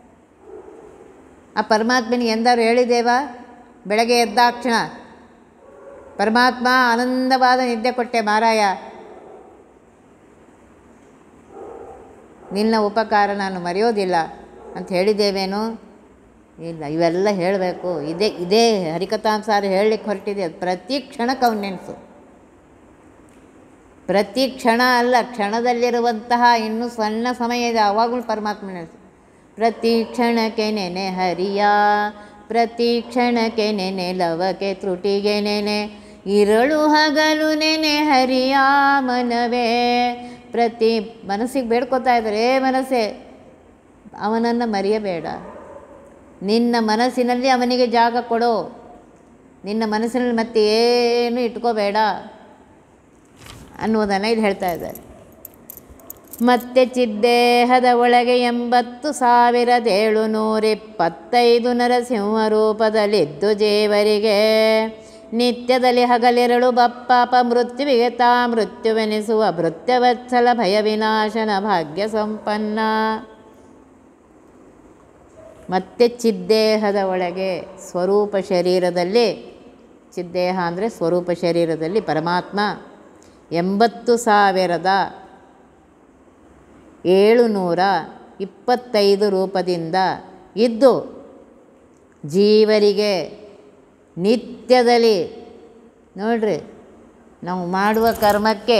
ಆ ಪರಮಾತ್ಮನಿಗೆ ಎಂದಾರು ಹೇಳಿದ್ದೇವಾ ಬೆಳಗ್ಗೆ ಎದ್ದಾಕ್ಷಣ ಪರಮಾತ್ಮ ಆನಂದವಾದ ನಿದ್ದೆ ಕೊಟ್ಟೆ ಮಾರಾಯ ನಿನ್ನ ಉಪಕಾರ ನಾನು ಮರೆಯೋದಿಲ್ಲ ಅಂತ ಹೇಳಿದ್ದೇವೇನು ಇಲ್ಲ ಇವೆಲ್ಲ ಹೇಳಬೇಕು ಇದೇ ಇದೇ ಹರಿಕಥಾಂಸಾರ ಹೇಳಲಿಕ್ಕೆ ಹೊರಟಿದೆ ಅದು ಪ್ರತಿ ಕ್ಷಣಕ್ಕೆ ಅವನು ನೆನೆಸು ಪ್ರತಿ ಕ್ಷಣ ಅಲ್ಲ ಕ್ಷಣದಲ್ಲಿರುವಂತಹ ಇನ್ನೂ ಸಣ್ಣ ಸಮಯ ಇದೆ ಆವಾಗಲೂ ಪರಮಾತ್ಮ ನೆನೆಸು ಪ್ರತಿ ಕ್ಷಣಕ್ಕೆ ನೆನೆ ಹರಿಯ ಪ್ರತಿ ಕ್ಷಣಕ್ಕೆ ನೆನೆ ಲವಕ್ಕೆ ತ್ರುಟಿಗೆ ನೆನೆ ಇರಳು ಹಗಲು ನೆನೆ ಹರಿಯ ಮನವೇ ಪ್ರತಿ ಮನಸ್ಸಿಗೆ ಬೇಡ್ಕೊತಾ ಇದ್ದಾರೆ ಏ ಮನಸ್ಸೇ ಅವನನ್ನು ಮರೆಯಬೇಡ ನಿನ್ನ ಮನಸ್ಸಿನಲ್ಲಿ ಅವನಿಗೆ ಜಾಗ ಕೊಡು ನಿನ್ನ ಮನಸ್ಸಿನಲ್ಲಿ ಮತ್ತೆ ಏನು ಇಟ್ಕೋಬೇಡ ಅನ್ನುವುದನ್ನು ಇದು ಹೇಳ್ತಾ ಇದ್ದಾರೆ ಮತ್ತೆ ಚಿದ್ದೇಹದ ಒಳಗೆ ಎಂಬತ್ತು ಸಾವಿರದ ಏಳು ನೂರಿಪ್ಪತ್ತೈದು ನರಸಿಂಹ ರೂಪದಲ್ಲಿದ್ದು ಜೇವರಿಗೆ ನಿತ್ಯದಲ್ಲಿ ಹಗಲಿರಳು ಬಪ್ಪಾಪ ಮೃತ್ಯುವಿಗೆ ತಾ ಮೃತ್ಯುವೆನಿಸುವ ಭೃತ್ಯವತ್ಸಲ ಭಯ ವಿನಾಶನ ಭಾಗ್ಯ ಸಂಪನ್ನ ಮತ್ತೆ ಚಿದ್ದೇಹದ ಒಳಗೆ ಸ್ವರೂಪ ಶರೀರದಲ್ಲಿ ಚಿದ್ದೇಹ ಅಂದರೆ ಸ್ವರೂಪ ಶರೀರದಲ್ಲಿ ಪರಮಾತ್ಮ ಎಂಬತ್ತು ಸಾವಿರದ ಏಳುನೂರ ಇಪ್ಪತ್ತೈದು ರೂಪದಿಂದ ಇದ್ದು ಜೀವರಿಗೆ ನಿತ್ಯದಲ್ಲಿ ನೋಡ್ರಿ ನಾವು ಮಾಡುವ ಕರ್ಮಕ್ಕೆ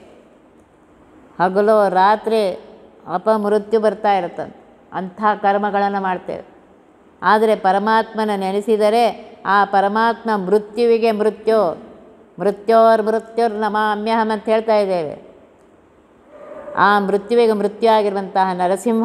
ಹಗಲು ರಾತ್ರಿ ಅಪಮೃತ್ಯು ಬರ್ತಾ ಇರ್ತದೆ ಅಂಥ ಕರ್ಮಗಳನ್ನು ಮಾಡ್ತೇವೆ ಆದರೆ ಪರಮಾತ್ಮನ ನೆನೆಸಿದರೆ ಆ ಪರಮಾತ್ಮ ಮೃತ್ಯುವಿಗೆ ಮೃತ್ಯು ಮೃತ್ಯೋರ್ ಮೃತ್ಯುರ್ ನಮಾಮ್ಯಹಂ ಅಂತ ಹೇಳ್ತಾ ಇದ್ದೇವೆ ಆ ಮೃತ್ಯುವಿಗೆ ಮೃತ್ಯು ಆಗಿರುವಂತಹ ನರಸಿಂಹ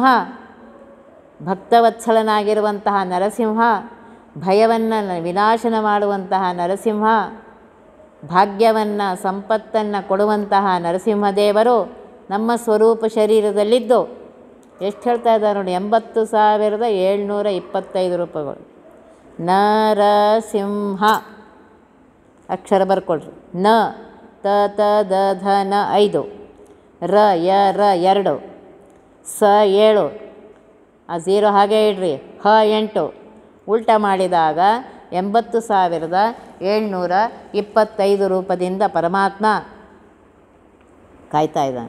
ಭಕ್ತವತ್ಸಲನಾಗಿರುವಂತಹ ನರಸಿಂಹ ಭಯವನ್ನು ವಿನಾಶನ ಮಾಡುವಂತಹ ನರಸಿಂಹ ಭಾಗ್ಯವನ್ನು ಸಂಪತ್ತನ್ನು ಕೊಡುವಂತಹ ನರಸಿಂಹದೇವರು ನಮ್ಮ ಸ್ವರೂಪ ಶರೀರದಲ್ಲಿದ್ದು ಎಷ್ಟು ಹೇಳ್ತಾ ಇದ್ದಾರೆ ನೋಡಿ ಎಂಬತ್ತು ಸಾವಿರದ ಏಳ್ನೂರ ಇಪ್ಪತ್ತೈದು ರೂಪಾಯಿಗಳು ನರಸಿಂಹ ಅಕ್ಷರ ಬರ್ಕೊಳ್ರಿ ನ ತ ತ ದ ಧ ನ ಐದು ರ ಯ ರ ಎರಡು ಸ ಏಳು ಆ ಝೀರೋ ಹಾಗೆ ಇಡ್ರಿ ಹ ಎಂಟು ಉಲ್ಟ ಮಾಡಿದಾಗ ಎಂಬತ್ತು ಸಾವಿರದ ಏಳ್ನೂರ ಇಪ್ಪತ್ತೈದು ರೂಪದಿಂದ ಪರಮಾತ್ಮ ಕಾಯ್ತಾ ಇದ್ದಾನೆ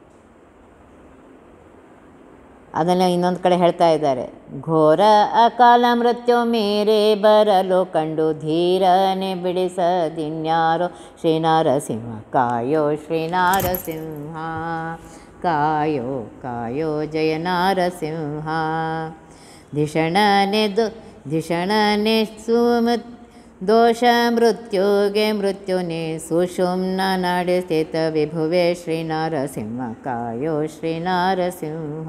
ಅದನ್ನು ಇನ್ನೊಂದು ಕಡೆ ಹೇಳ್ತಾ ಇದ್ದಾರೆ ಘೋರ ಅಕಾಲ ಮೃತ್ಯು ಮೇರೆ ಬರಲು ಕಂಡು ಧೀರನೆ ಬಿಡಿಸದಿನ್ಯಾರೋ ಶ್ರೀನಾರಸಿಂಹ ಕಾಯೋ ಶ್ರೀನಾರಸಿಂಹ ಕಾಯೋ ಕಾಯೋ ಜಯ ನಾರಸಿಂಹ ಧಿಷಣನೆ ದು ಧಿಷಣನೆ ಸುಮೃತ್ ದೋಷ ಮೃತ್ಯುಗೆ ಮೃತ್ಯುನೆ ಸುಷುಮ್ನ ನಾಡಿ ಸ್ಥಿತ ವಿಭುವೆ ಶ್ರೀನಾರಸಿಂಹ ಕಾಯೋ ಶ್ರೀನಾರಸಿಂಹ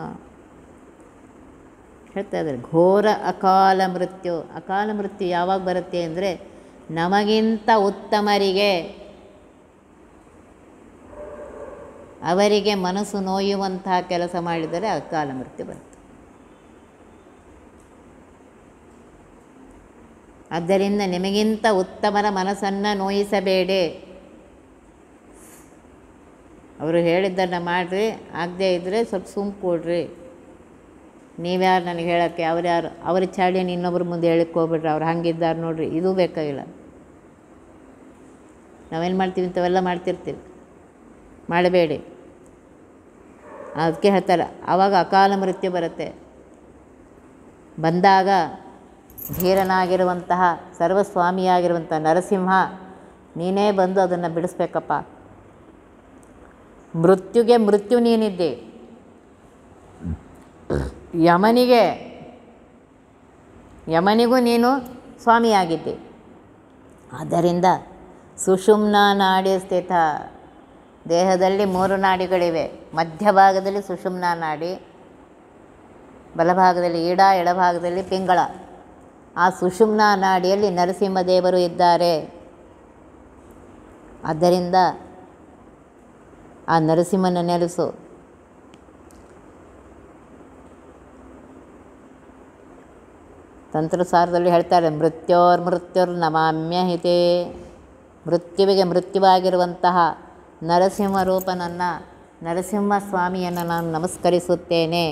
ಹೇಳ್ತಾ ಇದ್ದಾರೆ ಘೋರ ಅಕಾಲ ಮೃತ್ಯು ಅಕಾಲ ಮೃತ್ಯು ಯಾವಾಗ ಬರುತ್ತೆ ಅಂದರೆ ನಮಗಿಂತ ಉತ್ತಮರಿಗೆ ಅವರಿಗೆ ಮನಸ್ಸು ನೋಯುವಂತಹ ಕೆಲಸ ಮಾಡಿದರೆ ಅಕಾಲ ಮೃತ್ಯು ಬರುತ್ತೆ ಆದ್ದರಿಂದ ನಿಮಗಿಂತ ಉತ್ತಮರ ಮನಸ್ಸನ್ನು ನೋಯಿಸಬೇಡಿ ಅವರು ಹೇಳಿದ್ದನ್ನು ಮಾಡಿರಿ ಆಗದೇ ಇದ್ದರೆ ಸ್ವಲ್ಪ ಸುಮ್ಮ ಕೊಡ್ರಿ ನೀವ್ಯಾರು ನನಗೆ ಹೇಳೋಕ್ಕೆ ಅವ್ರು ಯಾರು ಅವ್ರ ಚಾಳಿಯನ್ನು ಇನ್ನೊಬ್ರ ಮುಂದೆ ಹೇಳಕ್ಕೆ ಹೋಗ್ಬಿಟ್ರಿ ಅವ್ರು ಹಂಗಿದ್ದಾರೆ ನೋಡ್ರಿ ಇದು ಬೇಕಾಗಿಲ್ಲ ನಾವೇನು ಮಾಡ್ತೀವಿ ಇಂಥವೆಲ್ಲ ಮಾಡ್ತಿರ್ತೀವಿ ಮಾಡಬೇಡಿ ಅದಕ್ಕೆ ಹೇಳ್ತಾರೆ ಆವಾಗ ಅಕಾಲ ಮೃತ್ಯು ಬರುತ್ತೆ ಬಂದಾಗ ಧೀರನಾಗಿರುವಂತಹ ಸರ್ವಸ್ವಾಮಿಯಾಗಿರುವಂಥ ನರಸಿಂಹ ನೀನೇ ಬಂದು ಅದನ್ನು ಬಿಡಿಸ್ಬೇಕಪ್ಪ ಮೃತ್ಯುಗೆ ಮೃತ್ಯು ನೀನಿದ್ದೆ ಯಮನಿಗೆ ಯಮನಿಗೂ ನೀನು ಸ್ವಾಮಿಯಾಗಿದ್ದೆ ಆದ್ದರಿಂದ ಸುಷುಮ್ನ ನಾಡಿ ಸ್ಥಿತ ದೇಹದಲ್ಲಿ ಮೂರು ನಾಡಿಗಳಿವೆ ಮಧ್ಯಭಾಗದಲ್ಲಿ ಸುಷುಮ್ನ ನಾಡಿ ಬಲಭಾಗದಲ್ಲಿ ಈಡ ಎಡಭಾಗದಲ್ಲಿ ಪಿಂಗಳ ಆ ಸುಷುಮ್ನ ನಾಡಿಯಲ್ಲಿ ನರಸಿಂಹದೇವರು ಇದ್ದಾರೆ ಆದ್ದರಿಂದ ಆ ನರಸಿಂಹನ ನೆಲೆಸು ತಂತ್ರಸಾರದಲ್ಲಿ ಹೇಳ್ತಾರೆ ಮೃತ್ಯೋರ್ ಮೃತ್ಯುರ್ ನಮಾಮ್ಯ ಹಿತೆ ಮೃತ್ಯುವಿಗೆ ಮೃತ್ಯುವಾಗಿರುವಂತಹ ನರಸಿಂಹ ರೂಪನನ್ನು ನರಸಿಂಹ ಸ್ವಾಮಿಯನ್ನು ನಾನು ನಮಸ್ಕರಿಸುತ್ತೇನೆ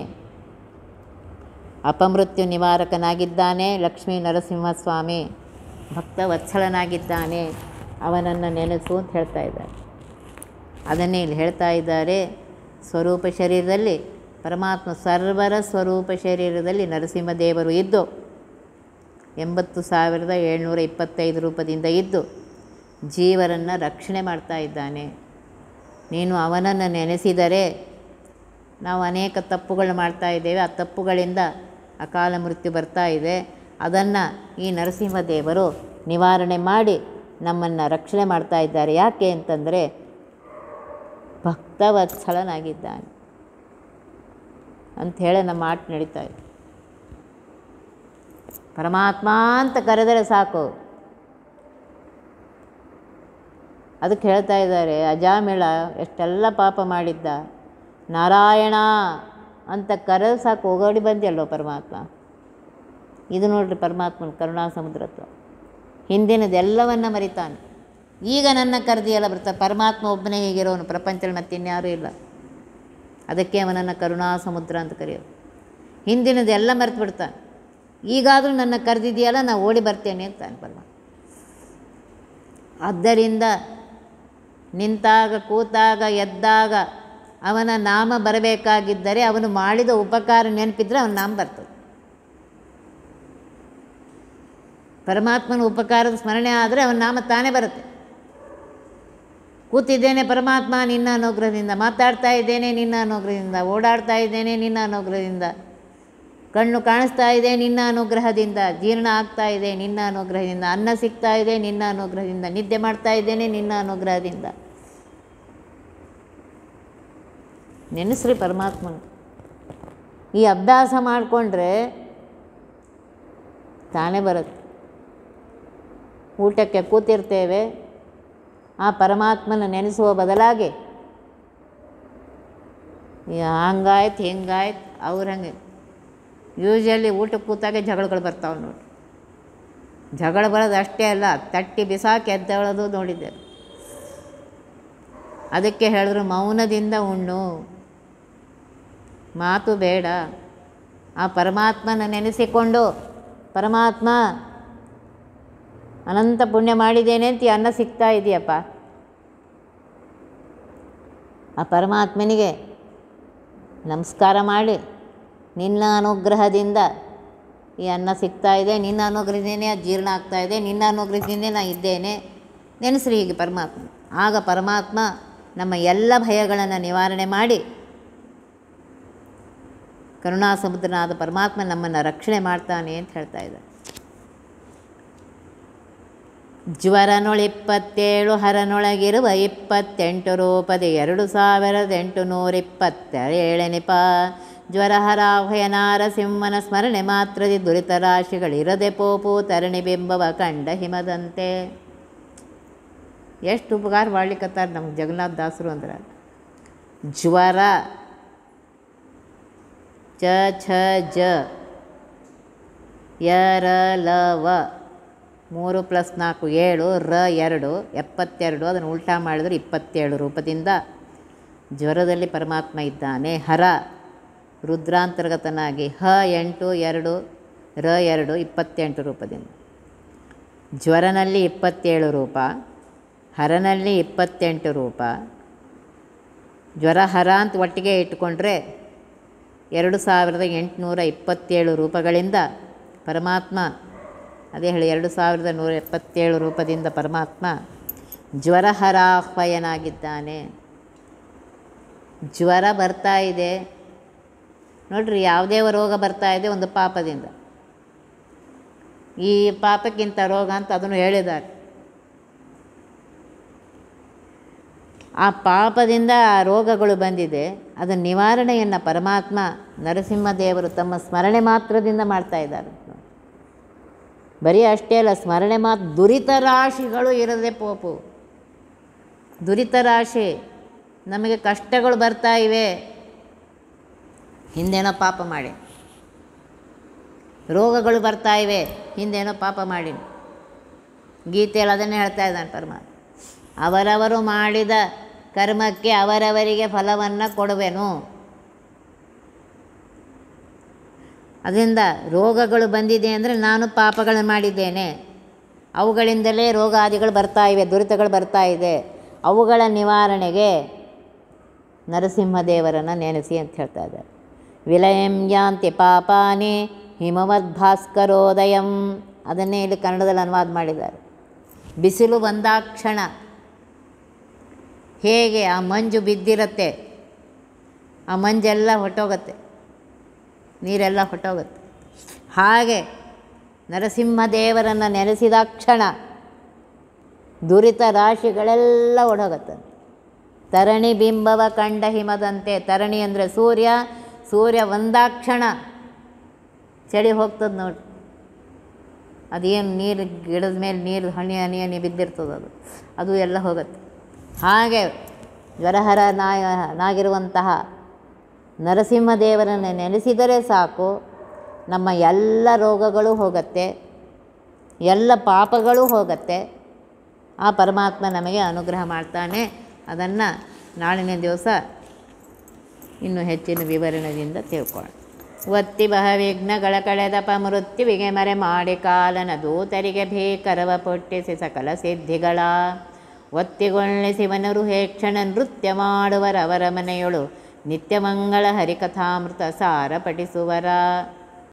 ಅಪಮೃತ್ಯು ನಿವಾರಕನಾಗಿದ್ದಾನೆ ಲಕ್ಷ್ಮೀ ನರಸಿಂಹಸ್ವಾಮಿ ಭಕ್ತವತ್ಸಲನಾಗಿದ್ದಾನೆ ಅವನನ್ನು ನೆನೆಸು ಅಂತ ಹೇಳ್ತಾ ಇದ್ದಾರೆ ಅದನ್ನೇ ಇಲ್ಲಿ ಹೇಳ್ತಾ ಇದ್ದಾರೆ ಸ್ವರೂಪ ಶರೀರದಲ್ಲಿ ಪರಮಾತ್ಮ ಸರ್ವರ ಸ್ವರೂಪ ಶರೀರದಲ್ಲಿ ನರಸಿಂಹದೇವರು ಇದ್ದು ಎಂಬತ್ತು ಸಾವಿರದ ಏಳ್ನೂರ ಇಪ್ಪತ್ತೈದು ರೂಪದಿಂದ ಇದ್ದು ಜೀವರನ್ನು ರಕ್ಷಣೆ ಮಾಡ್ತಾ ಇದ್ದಾನೆ ನೀನು ಅವನನ್ನು ನೆನೆಸಿದರೆ ನಾವು ಅನೇಕ ತಪ್ಪುಗಳು ಮಾಡ್ತಾ ಇದ್ದೇವೆ ಆ ತಪ್ಪುಗಳಿಂದ ಅಕಾಲ ಮೃತ್ಯು ಬರ್ತಾ ಇದೆ ಅದನ್ನು ಈ ನರಸಿಂಹದೇವರು ನಿವಾರಣೆ ಮಾಡಿ ನಮ್ಮನ್ನು ರಕ್ಷಣೆ ಮಾಡ್ತಾ ಇದ್ದಾರೆ ಯಾಕೆ ಅಂತಂದರೆ ಭಕ್ತವತ್ಸಲನಾಗಿದ್ದಾನೆ ಅಂಥೇಳಿ ನಮ್ಮ ಮಾತು ನಡೀತಾ ಇದೆ ಪರಮಾತ್ಮ ಅಂತ ಕರೆದರೆ ಸಾಕು ಅದಕ್ಕೆ ಹೇಳ್ತಾ ಇದ್ದಾರೆ ಅಜಾಮಿಳ ಎಷ್ಟೆಲ್ಲ ಪಾಪ ಮಾಡಿದ್ದ ನಾರಾಯಣ ಅಂತ ಕರೆದು ಸಾಕು ಹೋಗೋಡಿ ಬಂದಿಯಲ್ಲೋ ಪರಮಾತ್ಮ ಇದು ನೋಡ್ರಿ ಪರಮಾತ್ಮನ ಕರುಣಾ ಸಮುದ್ರತ್ವ ಹಿಂದಿನದೆಲ್ಲವನ್ನ ಮರಿತಾನೆ ಈಗ ನನ್ನ ಕರೆದಿಯಲ್ಲ ಬರ್ತಾ ಪರಮಾತ್ಮ ಒಬ್ಬನೇ ಹೀಗಿರೋನು ಪ್ರಪಂಚದಲ್ಲಿ ಮತ್ತಿನ್ಯಾರೂ ಇಲ್ಲ ಅದಕ್ಕೆ ಅವನನ್ನು ಕರುಣಾ ಸಮುದ್ರ ಅಂತ ಕರೆಯೋದು ಹಿಂದಿನದೆಲ್ಲ ಮರೆತು ಬಿಡ್ತಾನೆ ಈಗಾದರೂ ನನ್ನ ಕರೆದಿದೆಯಲ್ಲ ನಾನು ಓಡಿ ಬರ್ತೇನೆ ಅಂತಾನೆ ಪರಮಾತ್ಮ ಆದ್ದರಿಂದ ನಿಂತಾಗ ಕೂತಾಗ ಎದ್ದಾಗ ಅವನ ನಾಮ ಬರಬೇಕಾಗಿದ್ದರೆ ಅವನು ಮಾಡಿದ ಉಪಕಾರ ನೆನಪಿದ್ರೆ ಅವನ ನಾಮ ಬರ್ತದೆ ಪರಮಾತ್ಮನ ಉಪಕಾರದ ಸ್ಮರಣೆ ಆದರೆ ಅವನ ನಾಮ ತಾನೇ ಬರುತ್ತೆ ಕೂತಿದ್ದೇನೆ ಪರಮಾತ್ಮ ನಿನ್ನ ಅನುಗ್ರಹದಿಂದ ಮಾತಾಡ್ತಾ ಇದ್ದೇನೆ ನಿನ್ನ ಅನುಗ್ರಹದಿಂದ ಓಡಾಡ್ತಾ ಇದ್ದೇನೆ ನಿನ್ನ ಅನುಗ್ರಹದಿಂದ ಕಣ್ಣು ಕಾಣಿಸ್ತಾ ಇದೆ ನಿನ್ನ ಅನುಗ್ರಹದಿಂದ ಜೀರ್ಣ ಆಗ್ತಾ ಇದೆ ನಿನ್ನ ಅನುಗ್ರಹದಿಂದ ಅನ್ನ ಸಿಗ್ತಾ ಇದೆ ನಿನ್ನ ಅನುಗ್ರಹದಿಂದ ನಿದ್ದೆ ಮಾಡ್ತಾ ಇದ್ದೇನೆ ನಿನ್ನ ಅನುಗ್ರಹದಿಂದ ನೆನೆಸ್ರಿ ಪರಮಾತ್ಮನ ಈ ಅಭ್ಯಾಸ ಮಾಡಿಕೊಂಡ್ರೆ ತಾನೇ ಬರುತ್ತೆ ಊಟಕ್ಕೆ ಕೂತಿರ್ತೇವೆ ಆ ಪರಮಾತ್ಮನ ನೆನೆಸುವ ಬದಲಾಗಿ ಹಂಗಾಯ್ತು ಹಿಂಗಾಯ್ತು ಅವ್ರು ಹಂಗೆ ಯೂಶಲಿ ಊಟಕ್ಕೆ ಕೂತಾಗೆ ಜಗಳಗಳು ಬರ್ತಾವೆ ನೋಡಿ ಜಗಳ ಬರೋದು ಅಷ್ಟೇ ಅಲ್ಲ ತಟ್ಟಿ ಬಿಸಾಕಿ ಎದ್ದೇಳೋದು ನೋಡಿದ್ದೆ ಅದಕ್ಕೆ ಹೇಳಿದ್ರು ಮೌನದಿಂದ ಉಣ್ಣು ಮಾತು ಬೇಡ ಆ ಪರಮಾತ್ಮನ ನೆನೆಸಿಕೊಂಡು ಪರಮಾತ್ಮ ಅನಂತ ಪುಣ್ಯ ಮಾಡಿದ್ದೇನೆ ಅಂತ ಈ ಅನ್ನ ಸಿಗ್ತಾ ಇದೆಯಪ್ಪ ಆ ಪರಮಾತ್ಮನಿಗೆ ನಮಸ್ಕಾರ ಮಾಡಿ ನಿನ್ನ ಅನುಗ್ರಹದಿಂದ ಈ ಅನ್ನ ಸಿಗ್ತಾ ಇದೆ ನಿನ್ನ ಅನುಗ್ರಹದಿಂದನೇ ಅದು ಜೀರ್ಣ ಆಗ್ತಾ ಇದೆ ನಿನ್ನ ಅನುಗ್ರಹದಿಂದನೇ ನಾನು ಇದ್ದೇನೆ ನೆನೆಸ್ರಿ ಹೀಗೆ ಪರಮಾತ್ಮ ಆಗ ಪರಮಾತ್ಮ ನಮ್ಮ ಎಲ್ಲ ಭಯಗಳನ್ನು ನಿವಾರಣೆ ಮಾಡಿ ಕರುಣಾ ಸಮುದ್ರನಾದ ಪರಮಾತ್ಮ ನಮ್ಮನ್ನು ರಕ್ಷಣೆ ಮಾಡ್ತಾನೆ ಅಂತ ಹೇಳ್ತಾ ಇದ್ದಾರೆ ಜ್ವರನೊಳಿಪ್ಪತ್ತೇಳು ಹರನೊಳಗಿರುವ ಇಪ್ಪತ್ತೆಂಟು ರೂಪದ ಎರಡು ಸಾವಿರದ ಎಂಟು ನೂರ ಇಪ್ಪತ್ತೇಳನೆಪ ಜ್ವರಹರಾಹ್ವಯನಾರ ಸಿಂಹನ ಸ್ಮರಣೆ ಮಾತ್ರದಿ ದುರಿತ ರಾಶಿಗಳಿರದೆ ಪೋಪು ತರಣಿ ಬಿಂಬವ ಕಂಡ ಹಿಮದಂತೆ ಎಷ್ಟು ಉಪಕಾರ ಮಾಡ್ಲಿಕ್ಕತ್ತಾರ ನಮ್ಗೆ ಜಗನ್ನಾಥ ದಾಸರು ಅಂದ್ರೆ ಜ್ವರ ಚ ಛ ಜ ಯರ ಲ ವ ಮೂರು ಪ್ಲಸ್ ನಾಲ್ಕು ಏಳು ರ ಎರಡು ಎಪ್ಪತ್ತೆರಡು ಅದನ್ನು ಉಲ್ಟಾ ಮಾಡಿದ್ರೆ ಇಪ್ಪತ್ತೇಳು ರೂಪದಿಂದ ಜ್ವರದಲ್ಲಿ ಪರಮಾತ್ಮ ಇದ್ದಾನೆ ಹರ ರುದ್ರಾಂತರ್ಗತನಾಗಿ ಹ ಎಂಟು ಎರಡು ರ ಎರಡು ಇಪ್ಪತ್ತೆಂಟು ರೂಪದಿಂದ ಜ್ವರನಲ್ಲಿ ಇಪ್ಪತ್ತೇಳು ರೂಪ ಹರನಲ್ಲಿ ಇಪ್ಪತ್ತೆಂಟು ರೂಪ ಜ್ವರ ಹರ ಅಂತ ಒಟ್ಟಿಗೆ ಇಟ್ಕೊಂಡ್ರೆ ಎರಡು ಸಾವಿರದ ಎಂಟುನೂರ ಇಪ್ಪತ್ತೇಳು ರೂಪಗಳಿಂದ ಪರಮಾತ್ಮ ಅದೇ ಹೇಳಿ ಎರಡು ಸಾವಿರದ ನೂರ ಎಪ್ಪತ್ತೇಳು ರೂಪದಿಂದ ಪರಮಾತ್ಮ ಜ್ವರಹರಾಹ್ವಯನಾಗಿದ್ದಾನೆ ಜ್ವರ ಬರ್ತಾ ಇದೆ ನೋಡ್ರಿ ಯಾವುದೇ ರೋಗ ಬರ್ತಾ ಇದೆ ಒಂದು ಪಾಪದಿಂದ ಈ ಪಾಪಕ್ಕಿಂತ ರೋಗ ಅಂತ ಅದನ್ನು ಹೇಳಿದ್ದಾರೆ ಆ ಪಾಪದಿಂದ ಆ ರೋಗಗಳು ಬಂದಿದೆ ಅದರ ನಿವಾರಣೆಯನ್ನು ಪರಮಾತ್ಮ ನರಸಿಂಹದೇವರು ತಮ್ಮ ಸ್ಮರಣೆ ಮಾತ್ರದಿಂದ ಮಾಡ್ತಾ ಇದ್ದಾರೆ ಬರೀ ಅಷ್ಟೇ ಅಲ್ಲ ಸ್ಮರಣೆ ಮಾತ್ರ ದುರಿತ ರಾಶಿಗಳು ಇರದೆ ಪೋಪು ದುರಿತ ರಾಶಿ ನಮಗೆ ಕಷ್ಟಗಳು ಬರ್ತಾ ಇವೆ ಹಿಂದೇನೋ ಪಾಪ ಮಾಡಿ ರೋಗಗಳು ಬರ್ತಾ ಇವೆ ಹಿಂದೇನೋ ಪಾಪ ಮಾಡೀನಿ ಗೀತೆಯಲ್ಲಿ ಅದನ್ನೇ ಹೇಳ್ತಾ ಇದ್ದಾನೆ ಪರಮಾತ್ಮ ಅವರವರು ಮಾಡಿದ ಕರ್ಮಕ್ಕೆ ಅವರವರಿಗೆ ಫಲವನ್ನು ಕೊಡುವೆನು ಅದರಿಂದ ರೋಗಗಳು ಬಂದಿದೆ ಅಂದರೆ ನಾನು ಪಾಪಗಳನ್ನು ಮಾಡಿದ್ದೇನೆ ಅವುಗಳಿಂದಲೇ ರೋಗಾದಿಗಳು ಬರ್ತಾ ಇವೆ ದುರಿತಗಳು ಬರ್ತಾ ಇದೆ ಅವುಗಳ ನಿವಾರಣೆಗೆ ನರಸಿಂಹದೇವರನ್ನು ನೆನೆಸಿ ಅಂತ ಹೇಳ್ತಾ ಇದ್ದಾರೆ ವಿಲಯಂ ಯಾಂತಿ ಪಾಪಾನಿ ಹಿಮವದ್ ಭಾಸ್ಕರೋದಯಂ ಅದನ್ನೇ ಇಲ್ಲಿ ಕನ್ನಡದಲ್ಲಿ ಅನುವಾದ ಮಾಡಿದ್ದಾರೆ ಬಿಸಿಲು ಬಂದಾಕ್ಷಣ ಹೇಗೆ ಆ ಮಂಜು ಬಿದ್ದಿರುತ್ತೆ ಆ ಮಂಜೆಲ್ಲ ಹೊಟ್ಟೋಗುತ್ತೆ ನೀರೆಲ್ಲ ಹೊಟ್ಟೋಗುತ್ತೆ ಹಾಗೆ ನರಸಿಂಹದೇವರನ್ನು ನೆನೆಸಿದ ಕ್ಷಣ ದುರಿತ ರಾಶಿಗಳೆಲ್ಲ ಒಡೋಗುತ್ತೆ ತರಣಿ ಬಿಂಬವ ಕಂಡ ಹಿಮದಂತೆ ತರಣಿ ಅಂದರೆ ಸೂರ್ಯ ಸೂರ್ಯ ಒಂದಾಕ್ಷಣ ಚಳಿ ಹೋಗ್ತದೆ ನೋಡಿ ಅದೇನು ನೀರು ಗಿಡದ ಮೇಲೆ ನೀರು ಹನಿ ಹನಿ ಹನಿ ಬಿದ್ದಿರ್ತದೆ ಅದು ಅದು ಎಲ್ಲ ಹೋಗುತ್ತೆ ಹಾಗೆ ಜ್ವರಹರ ನಾಯ ನಾಗಿರುವಂತಹ ನರಸಿಂಹದೇವರನ್ನು ನೆನೆಸಿದರೆ ಸಾಕು ನಮ್ಮ ಎಲ್ಲ ರೋಗಗಳು ಹೋಗುತ್ತೆ ಎಲ್ಲ ಪಾಪಗಳು ಹೋಗುತ್ತೆ ಆ ಪರಮಾತ್ಮ ನಮಗೆ ಅನುಗ್ರಹ ಮಾಡ್ತಾನೆ ಅದನ್ನು ನಾಳಿನ ದಿವಸ ಇನ್ನು ಹೆಚ್ಚಿನ ವಿವರಣೆಯಿಂದ ತಿಳ್ಕೊಳ್ಳೋಣ ಒತ್ತಿ ಬಹ ವಿಘ್ನಗಳ ಕಳೆದಪ ಮೃತ್ಯುವಿಗೆ ಮರೆ ಮಾಡಿ ಕಾಲನ ದೂತರಿಗೆ ಭೀಕರವ ಪೊಟ್ಟಿಸಿ ಸಕಲ ಸಿದ್ಧಿಗಳ ಒತ್ತಿಗೊಳ್ಳಿಸಿ ವನರು ಹೇಕ್ಷಣ ನೃತ್ಯ ಮಾಡುವರವರ ಮನೆಯೊಳು ನಿತ್ಯಮಂಗಳ ಹರಿಕಥಾಮೃತ ಸಾರ ಪಠಿಸುವರ